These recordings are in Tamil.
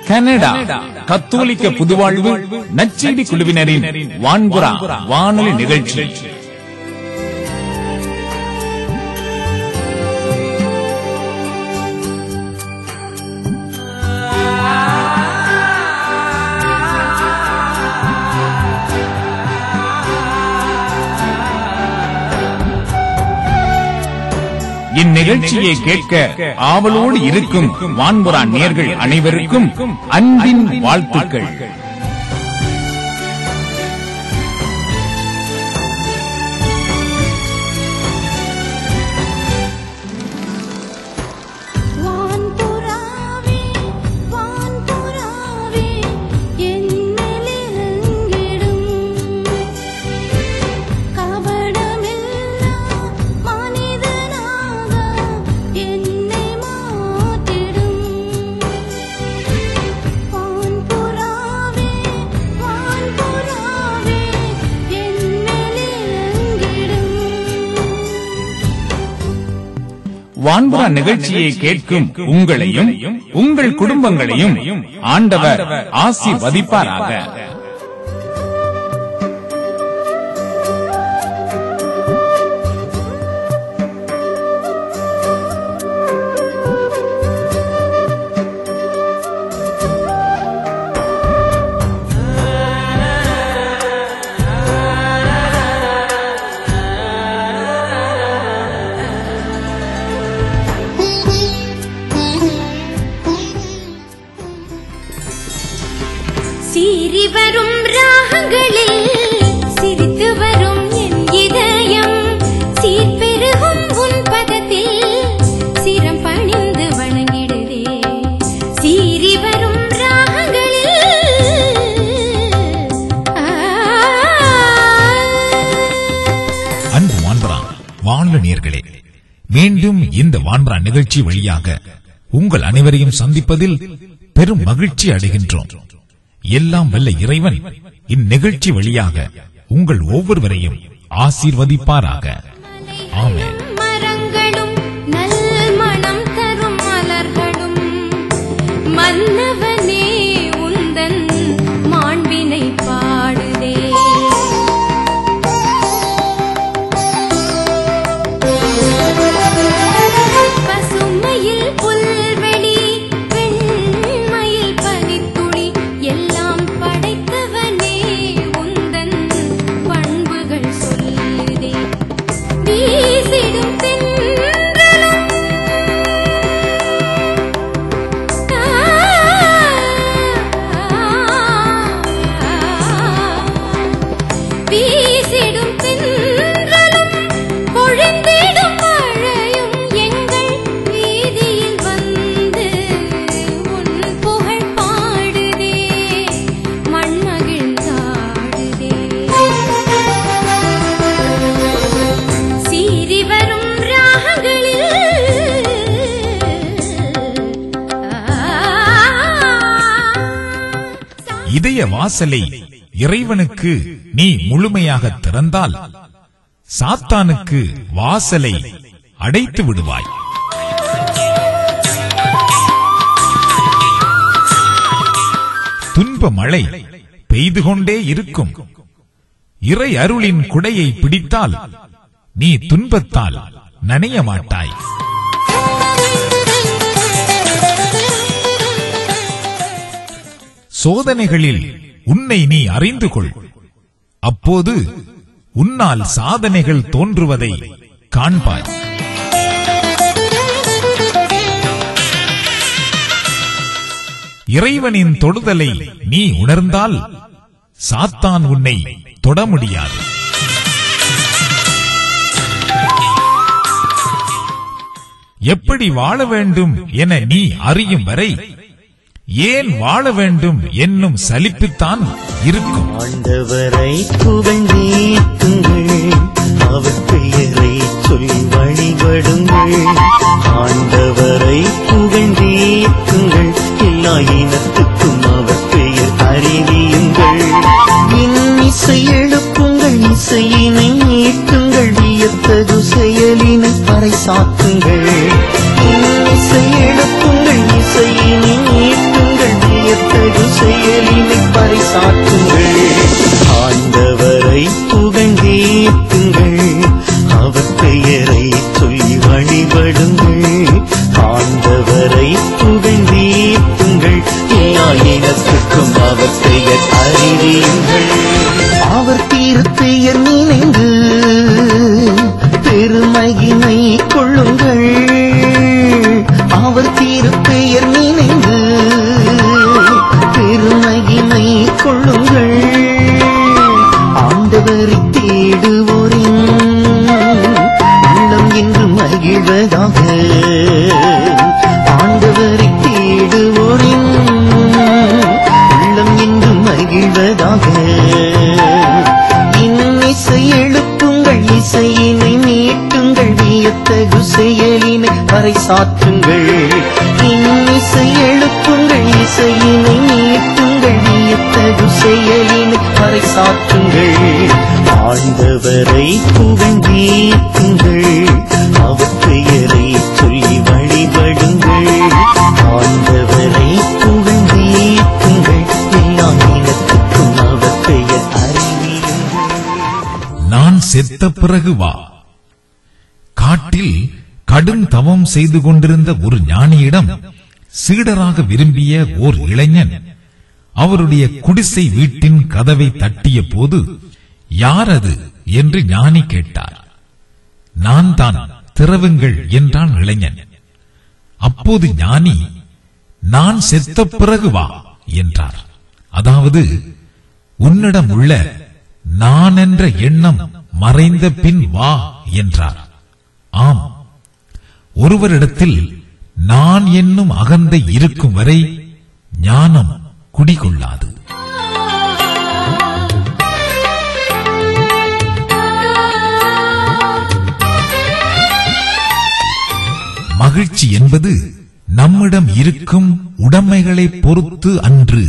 கனடா கத்தோலிக்க புதுவாழ்வு நச்செய்தி குழுவினரின் வான்புறா வானொலி நிகழ்ச்சி இந்நிகழ்ச்சியை கேட்க ஆவலோடு இருக்கும் வான்புறா நேர்கள் அனைவருக்கும் அன்பின் வாழ்த்துக்கள் வான்புறாவே வான்புறாவே என்னிலிருங்கிடும் கபடமில்லா மனிதனாக என்னை மாற்றிடும் வான்புறாவே வான்புறாவே என்னிலிருங்கிடும் வான்புறா நிகழ்ச்சியை கேட்கும் உங்களையும் உங்கள் குடும்பங்களையும் ஆண்டவர் ஆசிர்வதிப்பாராக சீறி வரும் ராகங்களில் சிரித்து வரும் என் இதயம் சீர்பெருகும் உன் பதத்தில் சிரம் பணிந்து வணங்கிடுதே சீறி வரும் ராகங்களில் ஆ அன்பு வான்பரா வானொலி நேர்களே மீண்டும் இந்த வான்பரா நிகழ்ச்சி வழியாக உங்கள் அனைவரையும் சந்திப்பதில் பெரும் மகிழ்ச்சி அடைகின்றோம் எல்லாம் வல்ல இறைவன் இந்நிகழ்ச்சி வழியாக உங்கள் ஒவ்வொருவரையும் ஆசீர்வதிப்பாராக ஆமென் மரங்களும் நல் மணம் தரும் மலர்களும் மன்னவனே உந்தன் மாண்பினை பாடுதே பசுமையில் புல்வெளி வெண்மையில் பனித்துளி எல்லாம் படைத்தவனே உந்தன் பண்புகள் சொல்லுதே வீசிடும் தென்றலும் வீசிடும் தென்றலும் பொழிந்திடும் மழையும் எங்கள் வீதியில் வந்து உன் புகழ் பாடுதே மண்மகிழ்ந்தாடுதே சீறி வரும் ராகங்களில் இதய வாசலை இறைவனுக்கு நீ முழுமையாக திறந்தால் சாத்தானுக்கு வாசலை அடைத்து விடுவாய் துன்ப மழை பெய்து கொண்டே இருக்கும் இறை அருளின் குடையை பிடித்தால் நீ துன்பத்தால் நனைய மாட்டாய் சோதனைகளில் உன்னை நீ அறிந்து கொள் அப்போது உன்னால் சாதனைகள் தோன்றுவதை காண்பாய் இறைவனின் தொடுதலை நீ உணர்ந்தால் சாத்தான் உன்னை தொட முடியாது எப்படி வாழ வேண்டும் என நீ அறியும் வரை ஏன் வாழ வேண்டும் என்னும் சலிப்புத்தான் இருக்கும் ஆண்டவரை புகழ்ந்தேத்துங்கள் அவர் பெயரை சொல் வழிபடுங்கள் ஆண்டவரை புகழ்ந்தேத்துங்கள் எல்லா இனத்துக்கும் அவர் பெயர் அறிவியுங்கள் இன்னிசை எழுப்புங்கள் இசையினை ஏற்றுங்கள் வியத்தகு செயலினை பறைசாற்றுங்கள் இன்னிசை எழுப்புங்கள் இசையினை ஏற்றுங்கள் வியத்தகு வியத்தகு செயலினை பறைசாற்றுங்கள் ஆண்டவரை புகழ்ந்தேத்துங்கள் அவர் பெயரை சொல்லி வழிபடுங்கள் ஆண்டவரை புகழ்ந்தேத்துங்கள் எல்லா இனத்துக்கும் அவர் பெயர் அறிவியுங்கள் அவர் தீர்ப்பெயர் நினைந்து பெருமகிமை கொள்ளுங்கள் அவர் தீர்ப்பெயர் நினைந்து பெருமகிமை கொள்ளுங்கள் ஆண்டவரை தேடுவோரின் உள்ளம் என்று மகிழ்வதாக ஆண்டவரை தேடுவோரின் உள்ளம் என்று மகிழ்வதாக இன்னிசை எழுப்புங்கள் இசையினை மீட்டுங்கள் வியத்தகு செயலினை பறைசாற்றுங்கள் இன்னிசை எழுப்புங்கள் இசையினை மீட்டுங்கள் வியத்தகு செயலினை பறைசாற்றுங்கள் ஆண்டவரை புகழ்ந்தீர்த்துங்கள் அவர் பெயரை சொல்லி வழிபடுங்கள் ஆண்டவரை புகழ்ந்தீர்த்துங்கள் எல்லா இனத்துக்கும் அவர் பெயர் அறிவியுங்கள் நான் செத்த பிறகு வா காட்டில் கடும் தவம் செய்து கொண்டிருந்த ஒரு ஞானியிடம் சீடராக விரும்பிய ஓர் இளைஞன் அவருடைய குடிசை வீட்டின் கதவை தட்டிய போது யார் அது என்று ஞானி கேட்டார் நான் தான் திறவுங்கள் என்றான் இளைஞன் அப்போது ஞானி நான் செத்த பிறகு வா என்றார் அதாவது உன்னிடம் உள்ள நான் என்ற எண்ணம் மறைந்த பின் வா என்றார் ஆம் ஒருவரிடத்தில் நான் என்னும் அகந்தை இருக்கும் வரை ஞானம் குடிகொள்ளாது மகிழ்ச்சி என்பது நம்மிடம் இருக்கும் உடைமைகளை பொறுத்து அன்று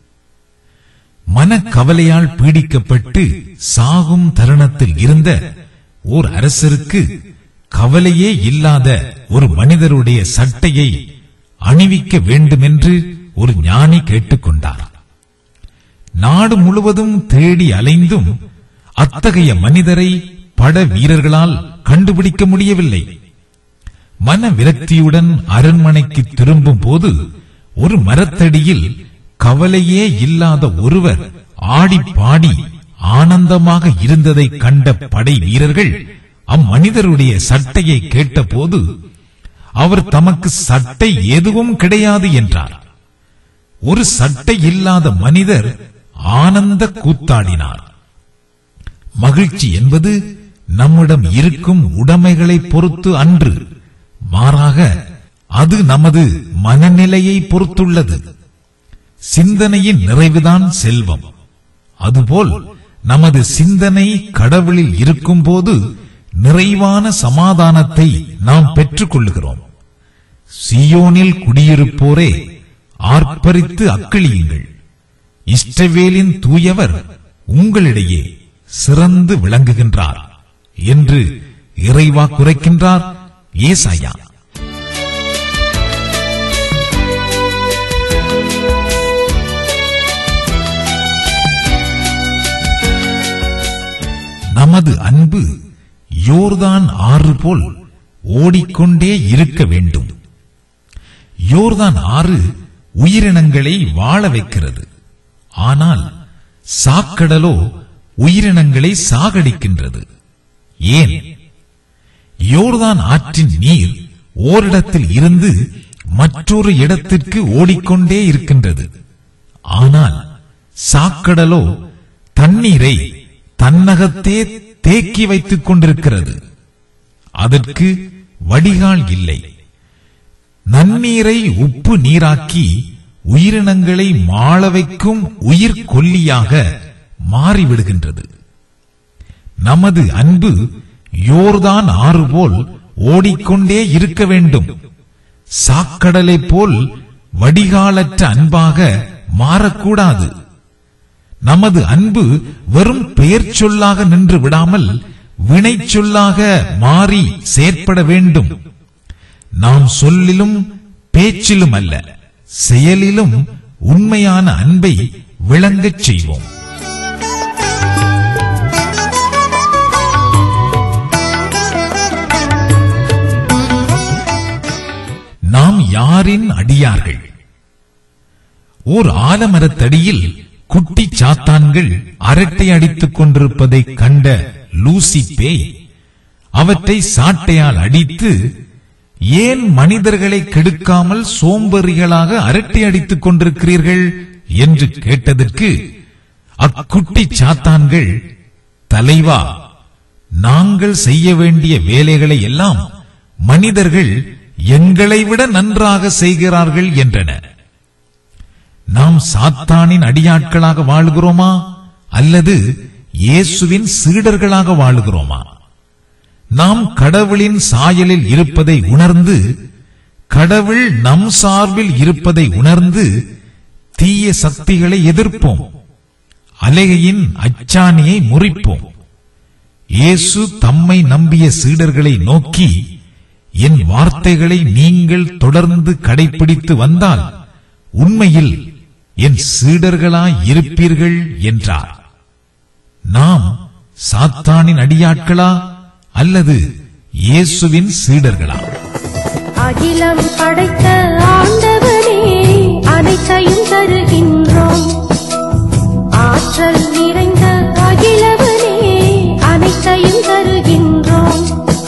மனக்கவலையால் பீடிக்கப்பட்டு சாகும் தருணத்தில் இருந்த ஓர் அரசருக்கு கவலையே இல்லாத ஒரு மனிதருடைய சட்டையை அணிவிக்க வேண்டுமென்று ஒரு ஞானி கேட்டுக்கொண்டார் நாடு முழுவதும் தேடி அலைந்தும் அத்தகைய மனிதரை பட வீரர்களால் கண்டுபிடிக்க முடியவில்லை மன விரக்தியுடன் அரண்மனைக்கு திரும்பும் போது ஒரு மரத்தடியில் கவலையே இல்லாத ஒருவர் ஆடி பாடி ஆனந்தமாக இருந்ததை கண்ட படை வீரர்கள் அம்மனிதருடைய சட்டையை கேட்டபோது அவர் தமக்கு சட்டை எதுவும் கிடையாது என்றார் ஒரு சட்டை இல்லாத மனிதர் ஆனந்த கூத்தாடினார் மகிழ்ச்சி என்பது நம்மிடம் இருக்கும் உடைமைகளை பொறுத்து அன்று மாறாக அது நமது மனநிலையை பொறுத்துள்ளது சிந்தனையின் நிறைவுதான் செல்வம் அதுபோல் நமது சிந்தனை கடவுளில் இருக்கும்போது நிறைவான சமாதானத்தை நாம் பெற்றுக் கொள்ளுகிறோம் சியோனில் குடியிருப்போரே ஆர்ப்பரித்து அக்களியுங்கள் இஷ்டவேலின் தூயவர் உங்களிடையே சிறந்து விளங்குகின்றார் என்று இறைவா குறைக்கின்றார் ஏசாயா நமது அன்பு யோர்தான் ஆறு போல் ஓடிக்கொண்டே இருக்க வேண்டும் யோர்தான் ஆறு உயிரினங்களை வாழ வைக்கிறது ஆனால் சாக்கடலோ உயிரினங்களை சாகடிக்கின்றது ஏன் யோர்தான் ஆற்றின் நீர் ஓரிடத்தில் இருந்து மற்றொரு இடத்திற்கு ஓடிக்கொண்டே இருக்கின்றது ஆனால் சாக்கடலோ தண்ணீரை தன்னகத்தே தேக்கி வைத்துக் கொண்டிருக்கிறது அதற்கு வடிகால் இல்லை நன்னீரை உப்பு நீராக்கி உயிரினங்களை மாள வைக்கும் உயிர் கொல்லியாக மாறிவிடுகின்றது நமது அன்பு யோர்தான் ஆறு போல் ஓடிக்கொண்டே இருக்க வேண்டும் சாக்கடலை போல் வடிகாலற்ற அன்பாக மாறக்கூடாது நமது அன்பு வெறும் பெயர் சொல்லாக நின்று விடாமல் வினை சொல்லாக மாறி செயற்பட வேண்டும் நாம் சொல்லிலும் பேச்சிலும் அல்ல செயலிலும் உண்மையான அன்பை விளங்கச் செய்வோம் நாம் யாரின் அடியார்கள் ஓர் ஆலமரத்தடியில் குட்டி சாத்தான்கள் அரட்டை அடித்துக் கொண்டிருப்பதைக் கண்ட லூசி பேய் அவற்றை சாட்டையால் அடித்து ஏன் மனிதர்களை கெடுக்காமல் சோம்பேறிகளாக அரட்டை அடித்துக் கொண்டிருக்கிறீர்கள் என்று கேட்டதற்கு அக்குட்டி சாத்தான்கள் தலைவா நாங்கள் செய்ய வேண்டிய வேலைகளை எல்லாம் மனிதர்கள் எங்களை விட நன்றாக செய்கிறார்கள் என்றன நாம் சாத்தானின் அடியாட்களாக வாழுகிறோமா அல்லது இயேசுவின் சீடர்களாக வாழுகிறோமா நாம் கடவுளின் சாயலில் இருப்பதை உணர்ந்து கடவுள் நம் சார்பில் இருப்பதை உணர்ந்து தீய சக்திகளை எதிர்ப்போம் அலைகையின் அச்சாணியை முறிப்போம் இயேசு தம்மை நம்பிய சீடர்களை நோக்கி என் வார்த்தைகளை நீங்கள் தொடர்ந்து கடைபிடித்து வந்தால் உண்மையில் என் சீடர்களாய் இருப்பீர்கள் என்றார் நாம் சாத்தானின் அடியாட்களா அல்லது இயேசுவின் சீடர்களா அகிலம் படைத்த ஆண்டவனே அனைத்தையும் தருகின்றோம் ஆற்றல் நிறைந்த அகிலவனே அனைத்தையும் தருகின்றோம்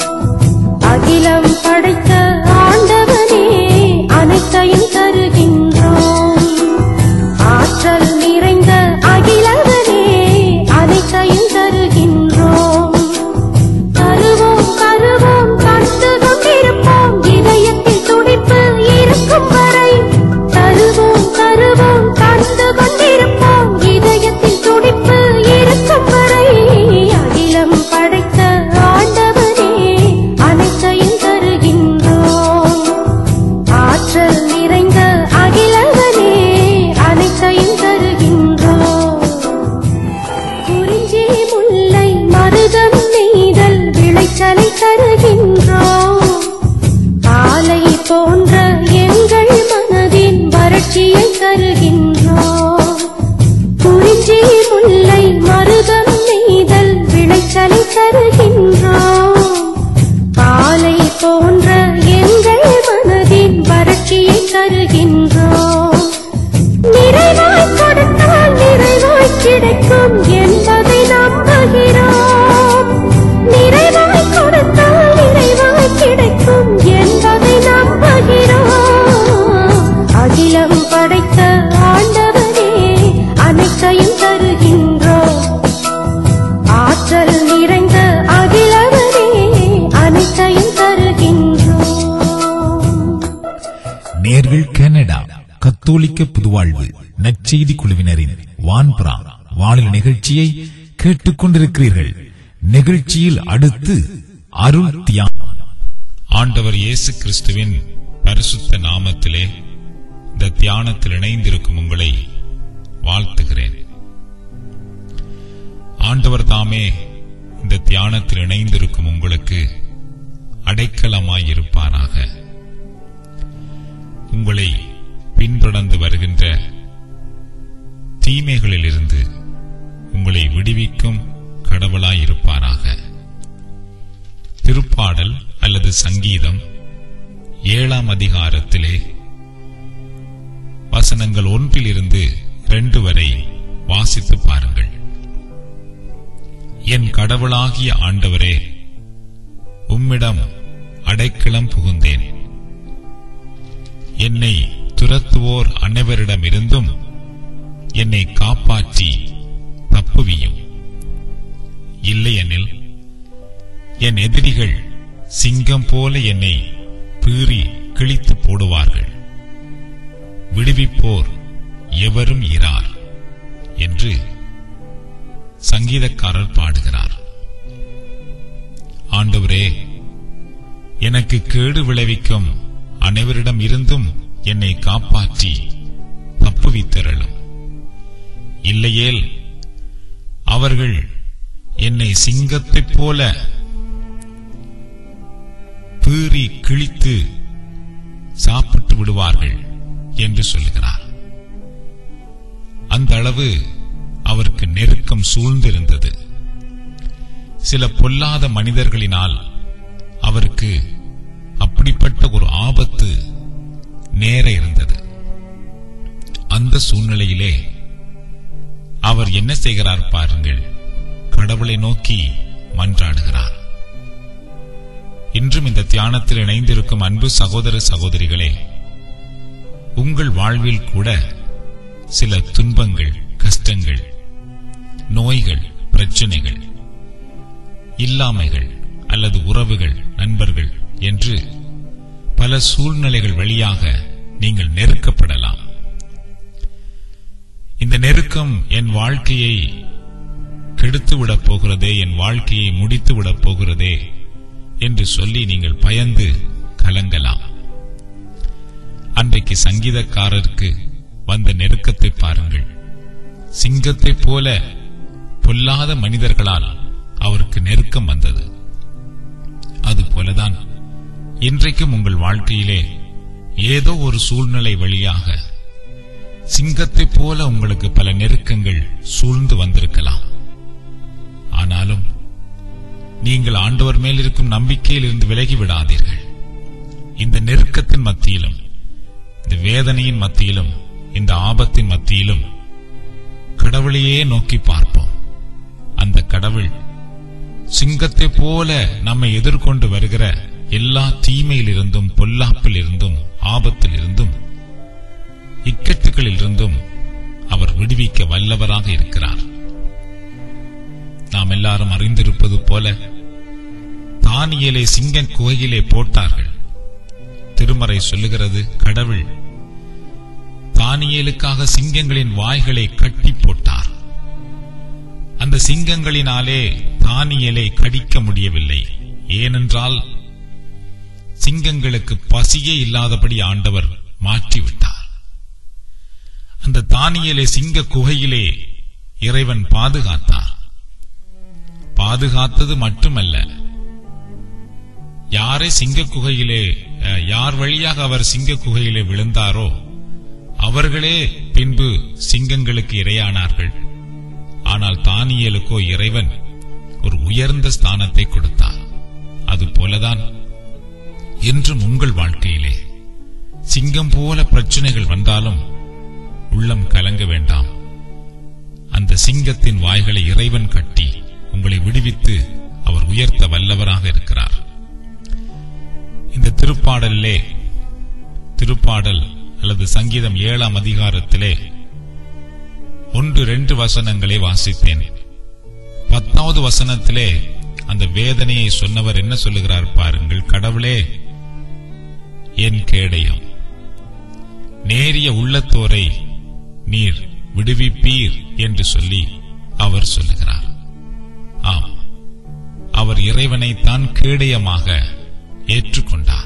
அகிலம் படைத்த ஆண்டவனே அனைத்தையும் தருகின்றோம் ஆற்றல் நிறைந்த அகிலவனே அனைத்தையும் தருகின்றோம் தருவோம் தருவோம் தந்து கொண்டிருப்போம் இதயத்தில் துடிப்பு இருக்கும் வரை தருவோம் தருவோம் தந்து கொண்டிருப்போம் இதயத்தில் துடிப்பு இருக்கும் வரை அகிலம் படைத்த ஆண்டவனே அனைத்தையும் தருகின்றோம் ஆற்றல் நிறைந்த அகிலவனே அனைத்தையும் தருகின்றோம் குறிஞ்சி முல்லை மருதம் நெய்தல் விளைச்சலை தருகின்றோம் ஆலை போன்ற எங்கள் மனதின் வறட்சியை தருகின்றோம் குறிஞ்சி முல்லை மருதம் நெய்தல் விளைச்சலை தருகின்றோம் ஆலை போன்ற எங்கள் மனதின் வறட்சியை தருகின்றோம் நிறைவாய் கொடுத்தால் நிறைவாய் கிடைக்கும் என்பதை நம்புகிறோம் நிறைவாய் கொடுத்தால் நிறைவாய் கிடைக்கும் என்பதை நம்புகிறோம் அகிலம் படைத்த ஆண்டவனே அனைத்தையும் தருகின்றோம் ஆற்றல் நிறைந்த அகிலவனே அனைத்தையும் தருகின்றோம் நேர்கள் கனடா கத்தோலிக்க புதுவாழ்வு நற்செய்தி குழுவினரின் வான்புறா வானிலை நிகழ்ச்சியை கேட்டுக்கொண்டிருக்கிறீர்கள் நிகழ்ச்சியில் அடுத்து அருள் தியானம் ஆண்டவர் இயேசு கிறிஸ்துவின் பரிசுத்த நாமத்திலே இந்த தியானத்தில் இணைந்திருக்கும் உங்களை வாழ்த்துகிறேன் ஆண்டவர் தாமே இந்த தியானத்தில் இணைந்திருக்கும் உங்களுக்கு அடைக்கலமாய் இருப்பாராக உங்களை பின்தொடர்ந்து வருகின்ற தீமைகளிலிருந்து உங்களை விடுவிக்கும் கடவுளாய் இருப்பாராக திருப்பாடல் அல்லது சங்கீதம் ஏழாம் அதிகாரத்திலே வசனங்கள் ஒன்றிலிருந்து இரண்டு வரை வாசித்து பாருங்கள் என் கடவுளாகிய ஆண்டவரே உம்மிடம் அடைக்கலம் புகுந்தேன் என்னை துரத்துவோர் அனைவரிடமிருந்தும் என்னை காப்பாற்றி தப்புவியும் இல்லையெனில் என் எதிரிகள் சிங்கம் போல என்னை பீறி கிழித்து போடுவார்கள் விடுவிப்போர் எவரும் இரார் என்று சங்கீதக்காரர் பாடுகிறார் ஆண்டவரே எனக்கு கேடு விளைவிக்கும் அனைவரிடம் இருந்தும் என்னை காப்பாற்றி தப்புவித்தரலும் இல்லையேல் அவர்கள் என்னை சிங்கத்தைப் போல பீறி கிழித்து சாப்பிட்டு விடுவார்கள் என்று சொல்லுகிறார் அந்த அளவு அவருக்கு நெருக்கம் சூழ்ந்திருந்தது சில பொல்லாத மனிதர்களினால் அவருக்கு அப்படிப்பட்ட ஒரு ஆபத்து நேர இருந்தது அந்த சூழ்நிலையிலே அவர் என்ன செய்கிறார் பாருங்கள் கடவுளை நோக்கி மன்றாடுகிறார் இன்றும் இந்த தியானத்தில் இணைந்திருக்கும் அன்பு சகோதர சகோதரிகளே உங்கள் வாழ்வில் கூட சில துன்பங்கள் கஷ்டங்கள் நோய்கள் பிரச்சனைகள் இல்லாமைகள் அல்லது உறவுகள் நண்பர்கள் என்று பல சூழ்நிலைகள் வழியாக நீங்கள் நெருக்கப்படலாம் இந்த நெருக்கம் என் வாழ்க்கையை கெடுத்து விடப் போகிறதே என் வாழ்க்கையை முடித்து விடப் போகிறதே என்று சொல்லி நீங்கள் பயந்து கலங்கலாம் அன்றைக்கு சங்கீதக்காரருக்கு வந்த நெருக்கத்தை பாருங்கள் சிங்கத்தைப் போல பொல்லாத மனிதர்களால் அவருக்கு நெருக்கம் வந்தது அதுபோலதான் இன்றைக்கும் உங்கள் வாழ்க்கையிலே ஏதோ ஒரு சூழ்நிலை வழியாக சிங்கத்தைப் போல உங்களுக்கு பல நெருக்கங்கள் சூழ்ந்து வந்திருக்கலாம் ஆனாலும் நீங்கள் ஆண்டவர் மேல் இருக்கும் நம்பிக்கையில் இருந்து விலகி விடாதீர்கள் இந்த நெருக்கத்தின் மத்தியிலும் இந்த வேதனையின் மத்தியிலும் இந்த ஆபத்தின் மத்தியிலும் கடவுளையே நோக்கி பார்ப்போம் அந்த கடவுள் சிங்கத்தைப் போல நம்மை எதிர்கொண்டு வருகிற எல்லா தீமையிலிருந்தும் பொல்லாப்பில் இருந்தும் ஆபத்தில் இருந்தும் இக்கட்டுகளில் இருந்தும் அவர் விடுவிக்க வல்லவராக இருக்கிறார் நாம் எல்லாரும் அறிந்திருப்பது போல தானியலை சிங்க குகையிலே போட்டார்கள் திருமறை சொல்லுகிறது கடவுள் தானியலுக்காக சிங்கங்களின் வாய்களை கட்டி போட்டார் அந்த சிங்கங்களினாலே தானியலை கடிக்க முடியவில்லை ஏனென்றால் சிங்கங்களுக்கு பசியே இல்லாதபடி ஆண்டவர் மாற்றிவிட்டார் அந்த தானியலை சிங்க குகையிலே இறைவன் பாதுகாத்தார் பாதுகாத்தது மட்டுமல்ல யாரை சிங்க குகையிலே அஹ், யார் வழியாக அவர் சிங்க குகையிலே விழுந்தாரோ அவர்களே பின்பு சிங்கங்களுக்கு இரையானார்கள் ஆனால் தானியலுக்கோ இறைவன் ஒரு உயர்ந்த ஸ்தானத்தை கொடுத்தார் அதுபோலதான் என்றும் உங்கள் வாழ்க்கையிலே சிங்கம் போல பிரச்சனைகள் வந்தாலும் உள்ளம் கலங்க வேண்டாம் அந்த சிங்கத்தின் வாய்களை இறைவன் கட்டி உங்களை விடுவித்து அவர் உயர்த்த வல்லவராக இருக்கிறார் இந்த திருப்பாடலிலே திருப்பாடல் அல்லது சங்கீதம் ஏழாம் அதிகாரத்திலே ஒன்று ரெண்டு வசனங்களை வாசித்தேன் பத்தாவது வசனத்திலே அந்த வேதனையை சொன்னவர் என்ன சொல்லுகிறார் பாருங்கள் கடவுளே என் கேடயம் நேரிய உள்ளத்தோரை நீர் விடுவிப்பீர் என்று சொல்லி அவர் சொல்லுகிறார் ஆம் அவர் இறைவனைத்தான் கேடயமாக ஏற்றுக்கொண்டார்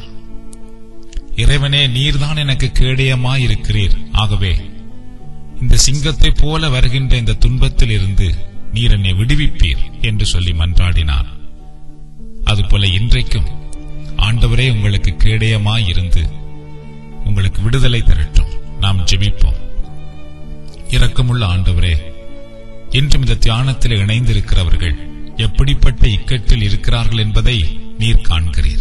இறைவனே நீர்தான் எனக்கு கேடயமாய் இருக்கிறீர் ஆகவே இந்த சிங்கத்தைப் போல வருகின்ற இந்த துன்பத்தில் இருந்து நீர் என்னை விடுவிப்பீர் என்று சொல்லி மன்றாடினார் அதுபோல இன்றைக்கும் ஆண்டவரே உங்களுக்கு கேடயமாய் இருந்து உங்களுக்கு விடுதலை தரட்டும் நாம் ஜெபிப்போம் இரக்கமுள்ள ஆண்டவரே இன்றும் இந்த தியானத்தில் இணைந்திருக்கிறவர்கள் எப்படிப்பட்ட இக்கட்டில் இருக்கிறார்கள் என்பதை நீர் காண்கிறீர்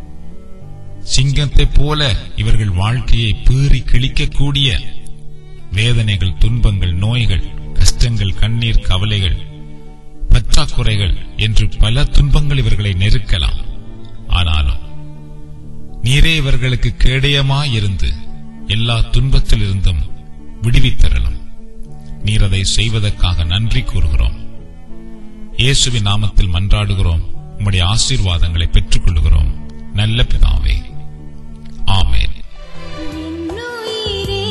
சிங்கத்தைப் போல இவர்கள் வாழ்க்கையை பீறி கிழிக்கக்கூடிய வேதனைகள் துன்பங்கள் நோய்கள் கஷ்டங்கள் கண்ணீர் கவலைகள் பற்றாக்குறைகள் என்று பல துன்பங்கள் இவர்களை நெருக்கலாம் ஆனாலும் நீரே இவர்களுக்கு கேடயமாயிருந்து எல்லா துன்பத்திலிருந்தும் விடுவித்தரலும் நீர் அதை செய்வதற்காக நன்றி கூறுகிறோம் இயேசுவின் நாமத்தில் மன்றாடுகிறோம் உம்முடைய ஆசீர்வாதங்களை பெற்றுக் கொள்கிறோம் நல்ல பிதாவே ஆமென் என்னுயிரே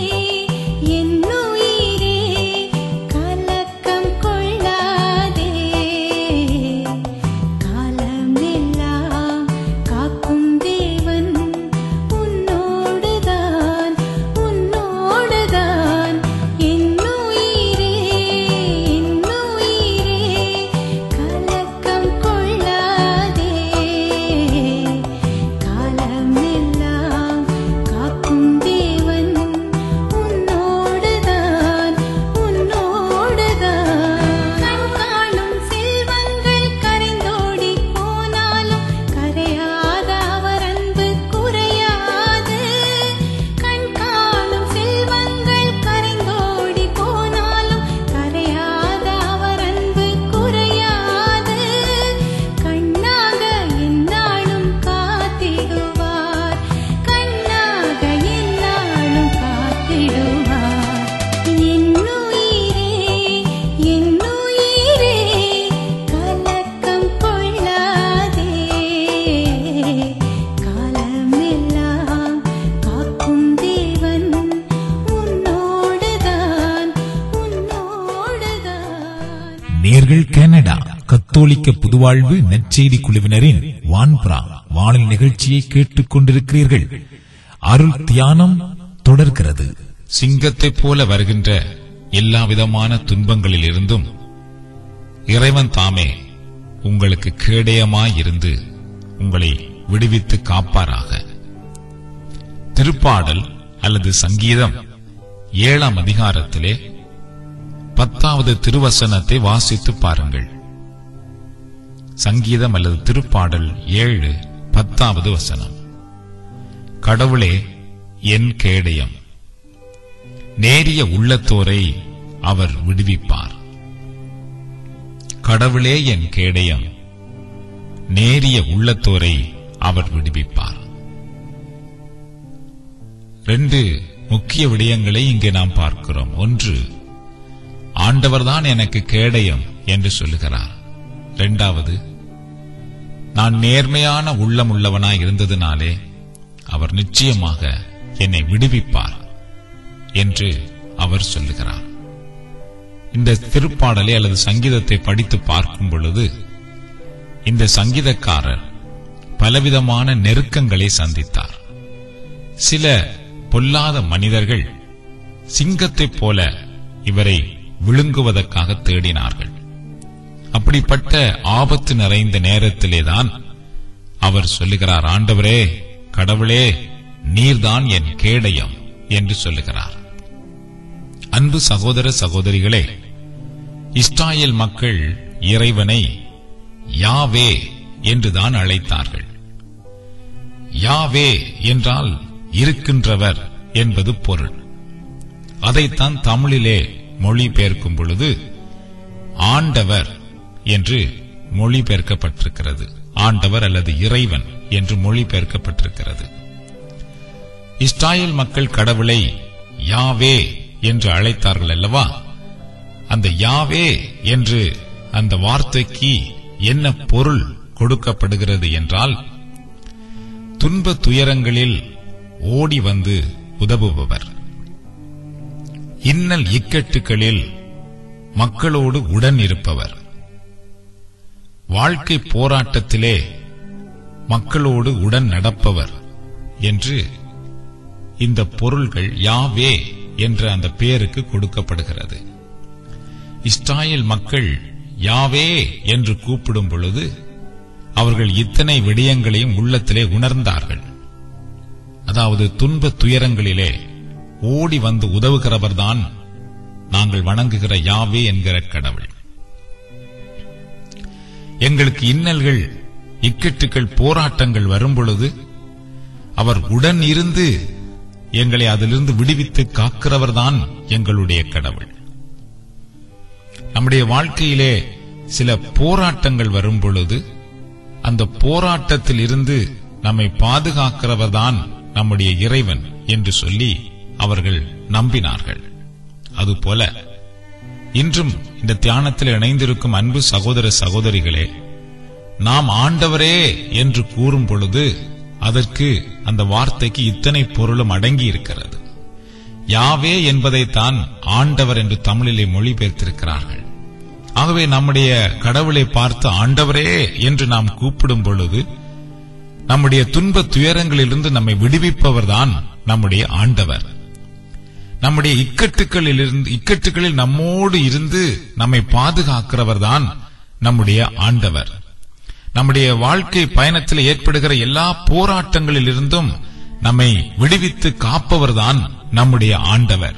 என்னுயிரே கலக்கம் கொள்ளாதே காலமெல்லாம் காக்கும் தேவன் உன்னோடுதான் உன்னோடுதான் என்னுயிரே என்னுயிரே கலக்கம் கொள்ளாதே காலமெல்லாம் கத்தோலிக்க புதுவாழ்வு நற்செய்தி குழுவினரின் வான்புறா வானொலி நிகழ்ச்சியை கேட்டுக் கொண்டிருக்கிறீர்கள் அருள் தியானம் தொடர்கிறது சிங்கத்தைப் போல வருகின்ற எல்லா விதமான துன்பங்களிலிருந்தும் இறைவன் தாமே உங்களுக்கு கேடயமாயிருந்து உங்களை விடுவித்து காப்பாராக திருப்பாடல் அல்லது சங்கீதம் ஏழாம் அதிகாரத்திலே பத்தாவது திருவசனத்தை வாசித்து பாருங்கள் சங்கீதம் அல்லது திருப்பாடல் ஏழு பத்தாவது வசனம் கடவுளே என் கேடயம் நேரிய உள்ளத்தோரை அவர் விடுவிப்பார் கடவுளே என் கேடயம் நேரிய உள்ளத்தோரை அவர் விடுவிப்பார் ரெண்டு முக்கிய விடயங்களை இங்கே நாம் பார்க்கிறோம் ஒன்று ஆண்டவர்தான் எனக்கு கேடயம் என்று சொல்லுகிறார் இரண்டாவது நான் நேர்மையான உள்ளம் உள்ளவனாய் இருந்ததினாலே அவர் நிச்சயமாக என்னை விடுவிப்பார் என்று அவர் சொல்லுகிறார் இந்த திருப்பாடலை அல்லது சங்கீதத்தை படித்து பார்க்கும் பொழுது இந்த சங்கீதக்காரர் பலவிதமான நெருக்கங்களை சந்தித்தார் சில பொல்லாத மனிதர்கள் சிங்கத்தைப் போல இவரை விழுங்குவதற்காக தேடினார்கள் அப்படிப்பட்ட ஆபத்து நிறைந்த நேரத்திலேதான் அவர் சொல்லுகிறார் ஆண்டவரே கடவுளே நீர்தான் என் கேடயம் என்று சொல்லுகிறார் அன்பு சகோதர சகோதரிகளே இஸ்ராயேல் மக்கள் இறைவனை யாவே என்றுதான் அழைத்தார்கள் யாவே என்றால் இருக்கின்றவர் என்பது பொருள் அதைத்தான் தமிழிலே மொழிபெயர்க்கும் பொழுது ஆண்டவர் என்று மொழிபெயர்க்கப்பட்டிருக்கிறது ஆண்டவர் அல்லது இறைவன் என்று மொழிபெயர்க்கப்பட்டிருக்கிறது இஸ்ராயேல் மக்கள் கடவுளை யாவே என்று அழைத்தார்கள் அல்லவா அந்த யாவே என்று அந்த வார்த்தைக்கு என்ன பொருள் கொடுக்கப்படுகிறது என்றால் துன்ப துயரங்களில் ஓடி வந்து உதவுபவர் இன்னல் இக்கட்டுகளில் மக்களோடு உடன் இருப்பவர் வாழ்க்கை போராட்டத்திலே மக்களோடு உடன் நடப்பவர் என்று இந்த பொருள்கள் யாவே என்ற அந்த பெயருக்கு கொடுக்கப்படுகிறது இஸ்ராயேல் மக்கள் யாவே என்று கூப்பிடும் பொழுது அவர்கள் இத்தனை விடயங்களையும் உள்ளத்திலே உணர்ந்தார்கள் அதாவது துன்ப துயரங்களிலே ஓடி வந்து உதவுகிறவர்தான் நாங்கள் வணங்குகிற யாவே என்கிற கடவுள் எங்களுக்கு இன்னல்கள் இக்கட்டுகள் போராட்டங்கள் வரும்பொழுது அவர் உடன் இருந்து எங்களை அதிலிருந்து விடுவித்து காக்கிறவர்தான் எங்களுடைய கடவுள் நம்முடைய வாழ்க்கையிலே சில போராட்டங்கள் வரும் பொழுது அந்த போராட்டத்தில் இருந்து நம்மை பாதுகாக்கிறவர்தான் நம்முடைய இறைவன் என்று சொல்லி அவர்கள் நம்பினார்கள் அதுபோல இன்றும் இந்த தியானத்தில் இணைந்திருக்கும் அன்பு சகோதர சகோதரிகளே நாம் ஆண்டவரே என்று கூறும் பொழுது அதற்கு அந்த வார்த்தைக்கு இத்தனை பொருளும் அடங்கி இருக்கிறது யாவே என்பதைத்தான் ஆண்டவர் என்று தமிழிலே மொழிபெயர்த்திருக்கிறார்கள் ஆகவே நம்முடைய கடவுளை பார்த்து ஆண்டவரே என்று நாம் கூப்பிடும் பொழுது நம்முடைய துன்ப துயரங்களிலிருந்து நம்மை விடுவிப்பவர்தான் நம்முடைய ஆண்டவர் நம்முடைய இக்கட்டுகளில் இருந்து இக்கட்டுகளில் நம்மோடு இருந்து நம்மை பாதுகாக்கிறவர்தான் நம்முடைய ஆண்டவர் நம்முடைய வாழ்க்கை பயணத்தில் ஏற்படுகிற எல்லா போராட்டங்களில் இருந்தும் நம்மை விடுவித்து காப்பவர்தான் நம்முடைய ஆண்டவர்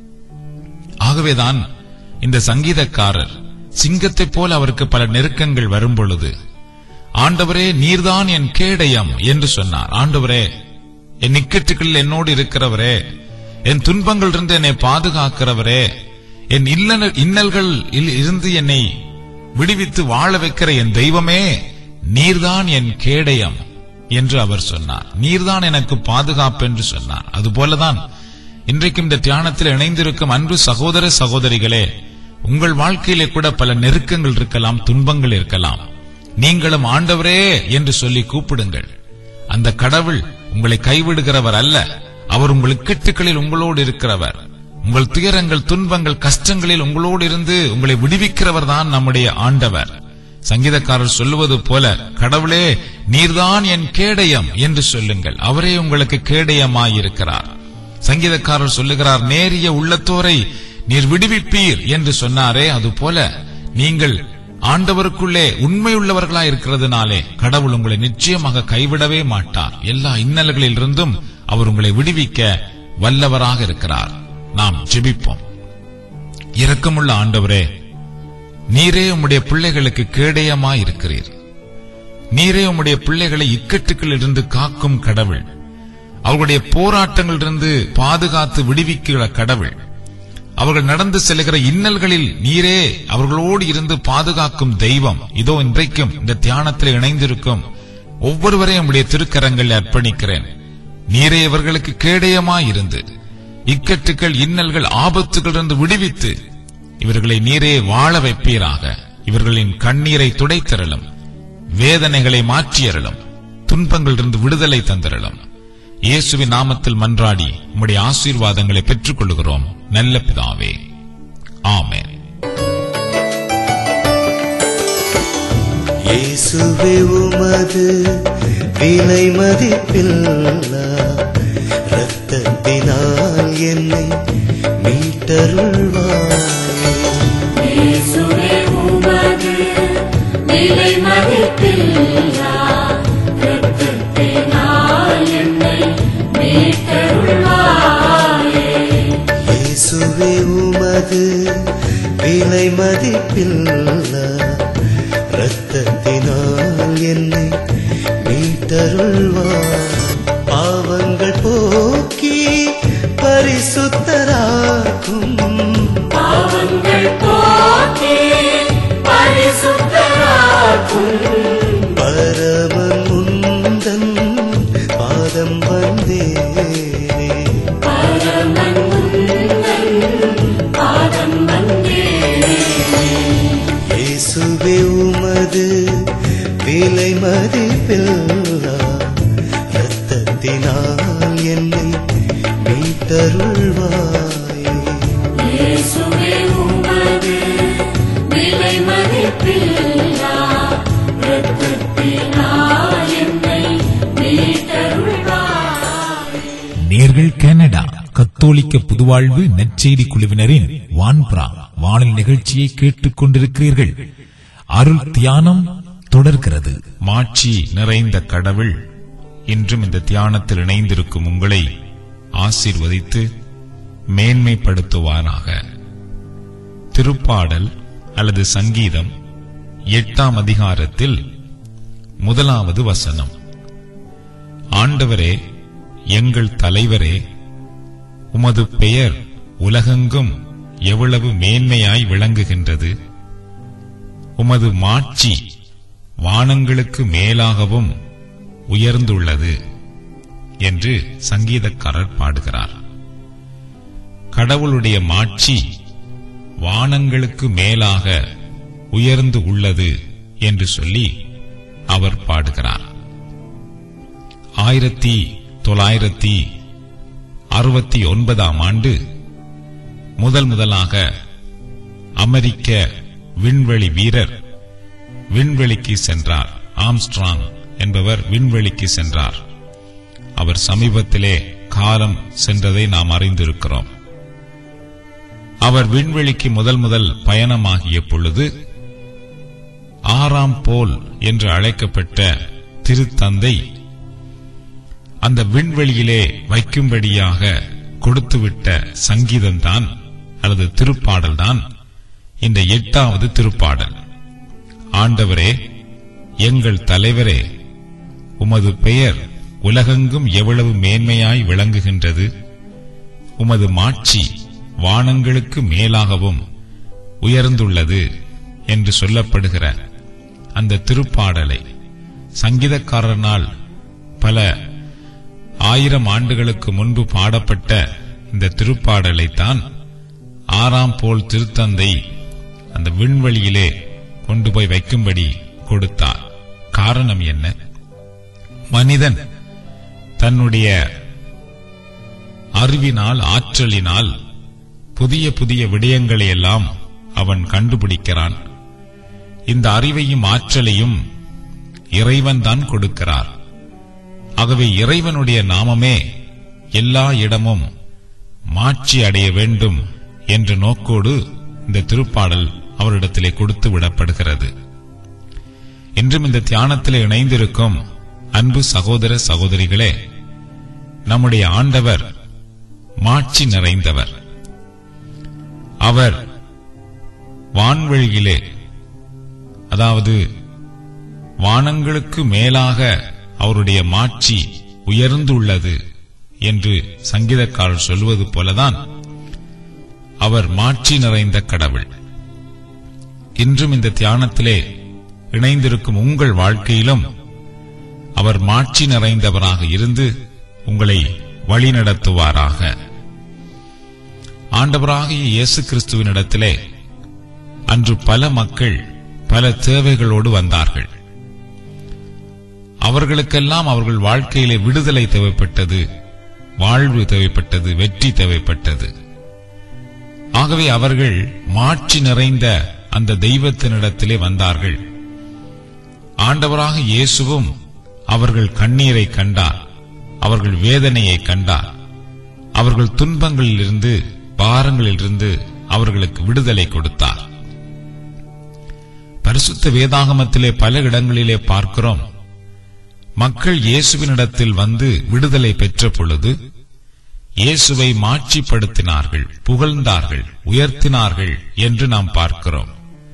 ஆகவேதான் இந்த சங்கீதக்காரர் சிங்கத்தைப் போல அவருக்கு பல நெருக்கங்கள் வரும் பொழுது ஆண்டவரே நீர்தான் என் கேடயம் என்று சொன்னார் ஆண்டவரே என் இக்கட்டுகளில் என்னோடு இருக்கிறவரே என் துன்பங்கள் இருந்து என்னை பாதுகாக்கிறவரே என் இல்லன இன்னல்கள் இருந்து என்னை விடுவித்து வாழ வைக்கிற என் தெய்வமே நீர்தான் என் கேடயம் என்று அவர் சொன்னார் நீர்தான் எனக்கு பாதுகாப்பு என்று சொன்னார் அதுபோலதான் இன்றைக்கும் இந்த தியானத்தில் இணைந்திருக்கும் அன்பு சகோதர சகோதரிகளே உங்கள் வாழ்க்கையிலே கூட பல நெருக்கங்கள் இருக்கலாம் துன்பங்கள் இருக்கலாம் நீங்களும் ஆண்டவரே என்று சொல்லி கூப்பிடுங்கள் அந்த கடவுள் உங்களை கைவிடுகிறவர் அல்ல அவர் உங்கள் இக்கட்டுகளில் உங்களோடு இருக்கிறவர் உங்கள் துயரங்கள் துன்பங்கள் கஷ்டங்களில் உங்களோடு இருந்து உங்களை விடுவிக்கிறவர் தான் நம்முடைய ஆண்டவர் சங்கீதக்காரர் சொல்லுவது போல கடவுளே நீர்தான் என் கேடயம் என்று சொல்லுங்கள் அவரே உங்களுக்கு கேடயமாயிருக்கிறார் சங்கீதக்காரர் சொல்லுகிறார் நேரிய உள்ளத்தோரை நீர் விடுவிப்பீர் என்று சொன்னாரே அதுபோல நீங்கள் ஆண்டவருக்குள்ளே உண்மையுள்ளவர்களாய் இருக்கிறதுனாலே கடவுள் உங்களை நிச்சயமாக கைவிடவே மாட்டார் எல்லா இன்னல்களிலிருந்தும் அவர் உங்களை விடுவிக்க வல்லவராக இருக்கிறார் நாம் ஜெபிப்போம் இரக்கமுள்ள ஆண்டவரே நீரே உம்முடைய பிள்ளைகளுக்கு கேடயமாய் இருக்கிறீர் நீரே உம்முடைய பிள்ளைகளை இக்கட்டுகளில் இருந்து காக்கும் கடவுள் அவர்களுடைய போராட்டங்களிலிருந்து பாதுகாத்து விடுவிக்கிற கடவுள் அவர்கள் நடந்து செல்கிற இன்னல்களில் நீரே அவர்களோடு இருந்து பாதுகாக்கும் தெய்வம் இதோ இன்றைக்கும் இந்த தியானத்தில் இணைந்திருக்கும் ஒவ்வொருவரையும் உடைய திருக்கரங்களில் அர்ப்பணிக்கிறேன் நீரே இவர்களுக்கு கேடயமாயிருந்து இக்கட்டுகள் இன்னல்கள் ஆபத்துகளிலிருந்து விடுவித்து இவர்களை நீரே வாழ வைப்பீராக இவர்களின் கண்ணீரை துடைத்தரலும் வேதனைகளை மாற்றியறலும் துன்பங்களிலிருந்து விடுதலை தந்திரலும் இயேசுவின் நாமத்தில் மன்றாடி உம்முடைய ஆசீர்வாதங்களை பெற்றுக் கொள்கிறோம் நல்ல பிதாவே ஆமென் இயேசுவே உமது விலை மதிப்பில்லா ரத்தத்தினால் என்னை மீட்டருள்வாய் இயேசுவே உமது விலை மதிப்பில்லா இரத்தத்தினால் என்னை மீட்டருள்வாயே இயேசுவே உமது விலை மதிப்பில்லா ரத்தத்தினால் என்னை மீட்டருள்வாய் பாவங்கள் போக்கி பரிசுத்தராக்கும் பாவங்கள் போக்கி பரிசுத்தராக்கும் பரமன் முந்தன் பாதம் வந்தேனே பரமன் உந்தன் பாதம் வந்தேனே இயேசுவே உமது விலை மதிப்பில்லா ரத்தத்தினால் என்னை மீட்டருள்வாயே இயேசுவே உமது விலை மதிப்பில்லா இரத்தத்தினால் என்னை மீட்டருள்வாய் நேர்கள் கனடா கத்தோலிக்க புதுவாழ்வு நற்செய்தி குழுவினரின் வான்பரா வானொலி நிகழ்ச்சியை கேட்டுக் கொண்டிருக்கிறீர்கள் அருள் தியானம் தொடர்கிறது மாட்சி நிறைந்த கடவுள் இன்றும் இந்த தியானத்தில் இணைந்திருக்கும் உங்களை ஆசீர்வதித்து மேன்மைப்படுத்துவாராக திருப்பாடல் அல்லது சங்கீதம் எட்டாம் அதிகாரத்தில் முதலாவது வசனம் ஆண்டவரே எங்கள் தலைவரே உமது பெயர் உலகெங்கும் எவ்வளவு மேன்மையாய் விளங்குகின்றது உமது மாட்சி வானங்களுக்கு மேலாகவும் உயர்ந்துள்ளது என்று சங்கீதக்காரர் பாடுகிறார் கடவுளுடைய மாட்சி வானங்களுக்கு மேலாக உயர்ந்து உள்ளது என்று சொல்லி அவர் பாடுகிறார் ஆயிரத்தி தொள்ளாயிரத்தி அறுபத்தி ஒன்பதாம் ஆண்டு முதல் முதலாக அமெரிக்க விண்வெளி வீரர் விண்வெளிக்கு சென்றார் ஆம்ஸ்ட்ராங் என்பவர் விண்வெளிக்கு சென்றார் அவர் சமீபத்திலே காலம் சென்றதை நாம் அறிந்திருக்கிறோம் அவர் விண்வெளிக்கு முதல் முதல் பயணமாகிய பொழுது ஆறாம் போல் என்று அழைக்கப்பட்ட திருத்தந்தை அந்த விண்வெளியிலே வைக்கும்படியாக கொடுத்துவிட்ட சங்கீதம்தான் அல்லது திருப்பாடல்தான் இந்த எட்டாவது திருப்பாடல் ஆண்டவரே எங்கள் தலைவரே உமது பெயர் உலகெங்கும் எவ்வளவு மேன்மையாய் விளங்குகின்றது உமது மாட்சி வானங்களுக்கு மேலாகவும் உயர்ந்துள்ளது என்று சொல்லப்படுகிற அந்த திருப்பாடலை சங்கீதக்காரனால் பல ஆயிரம் ஆண்டுகளுக்கு முன்பு பாடப்பட்ட இந்த திருப்பாடலைத்தான் ஆறாம் போல் திருத்தந்தை அந்த விண்வெளியிலே கொண்டு போய் வைக்கும்படி கொடுத்தார் காரணம் என்ன மனிதன் தன்னுடைய அறிவினால் ஆற்றலினால் புதிய புதிய விடயங்களை எல்லாம் அவன் கண்டுபிடிக்கிறான் இந்த அறிவையும் ஆற்றலையும் இறைவன் தான் கொடுக்கிறார் ஆகவே இறைவனுடைய நாமமே எல்லா இடமும் மாட்சி அடைய வேண்டும் என்ற நோக்கோடு இந்த திருப்பாடல் அவரிடத்திலே கொடுத்து விடப்படுகிறது இன்றும் இந்த தியானத்திலே இணைந்திருக்கும் அன்பு சகோதர சகோதரிகளே நம்முடைய ஆண்டவர் மாட்சி நிறைந்தவர் அவர் வான்வெளியிலே அதாவது வானங்களுக்கு மேலாக அவருடைய மாட்சி உயர்ந்துள்ளது என்று சங்கீதக்காரர் சொல்வது போலதான் அவர் மாட்சி நிறைந்த கடவுள் இன்றும் இந்த தியானத்திலே இணைந்திருக்கும் உங்கள் வாழ்க்கையிலும் அவர் மாட்சி நிறைந்தவராக இருந்து உங்களை வழிநடத்துவாராக ஆண்டவராகிய இயேசு கிறிஸ்துவினிடத்திலே அன்று பல மக்கள் பல தேவைகளோடு வந்தார்கள் அவர்களுக்கெல்லாம் அவர்கள் வாழ்க்கையிலே விடுதலை தேவைப்பட்டது வாழ்வு தேவைப்பட்டது வெற்றி தேவைப்பட்டது ஆகவே அவர்கள் மாட்சி நிறைந்த அந்த தெய்வத்தினிடத்திலே வந்தார்கள் ஆண்டவராக இயேசுவும் அவர்கள் கண்ணீரை கண்டார் அவர்கள் வேதனையை கண்டார் அவர்கள் துன்பங்களிலிருந்து பாரங்களிலிருந்து அவர்களுக்கு விடுதலை கொடுத்தார் பரிசுத்த வேதாகமத்திலே பல இடங்களிலே பார்க்கிறோம் மக்கள் இயேசுவினிடத்தில் வந்து விடுதலை பெற்ற பொழுது இயேசுவை மாட்சிப்படுத்தினார்கள் புகழ்ந்தார்கள் உயர்த்தினார்கள் என்று நாம் பார்க்கிறோம்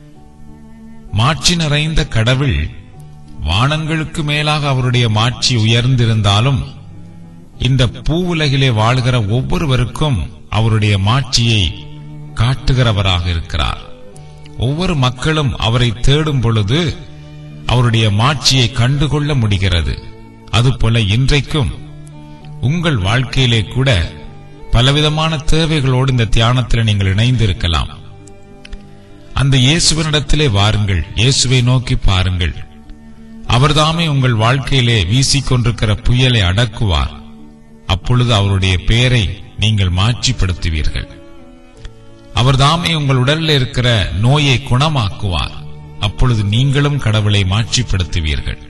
மாட்சி நிறைந்த கடவுள் வானங்களுக்கு மேலாக அவருடைய மாட்சி உயர்ந்திருந்தாலும் இந்த பூவுலகிலே வாழ்கிற ஒவ்வொருவருக்கும் அவருடைய மாட்சியை காட்டுகிறவராக இருக்கிறார் ஒவ்வொரு மக்களும் அவரை தேடும் பொழுது அவருடைய மாட்சியை கண்டுகொள்ள முடிகிறது அதுபோல இன்றைக்கும் உங்கள் வாழ்க்கையிலே கூட பலவிதமான தேவைகளோடு இந்த தியானத்தில் நீங்கள் இணைந்திருக்கலாம் அந்த இயேசுவனிடத்திலே வாருங்கள் இயேசுவை நோக்கி பாருங்கள் அவர்தாமே உங்கள் வாழ்க்கையிலே வீசிக்கொண்டிருக்கிற புயலை அடக்குவார் அப்பொழுது அவருடைய பெயரை நீங்கள் மாற்றிப்படுத்துவீர்கள் அவர்தாமே உங்கள் உடலில் இருக்கிற நோயை குணமாக்குவார் அப்பொழுது நீங்களும் கடவுளை மாற்றிப்படுத்துவீர்கள்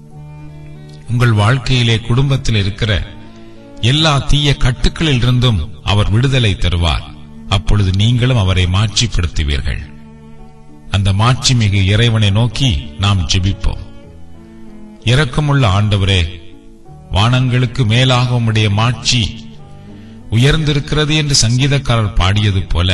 உங்கள் வாழ்க்கையிலே குடும்பத்தில் இருக்கிற எல்லா தீய கட்டுக்களில் இருந்தும் அவர் விடுதலை தருவார் அப்பொழுது நீங்களும் அவரை மாற்றிப்படுத்துவீர்கள் அந்த மாட்சிமிகு இறைவனை நோக்கி நாம் ஜெபிப்போம் இரக்கமுள்ள ஆண்டவரே வானங்களுக்கு மேலாக உம்முடைய மாட்சி உயர்ந்திருக்கிறது என்று சங்கீதக்காரர் பாடியது போல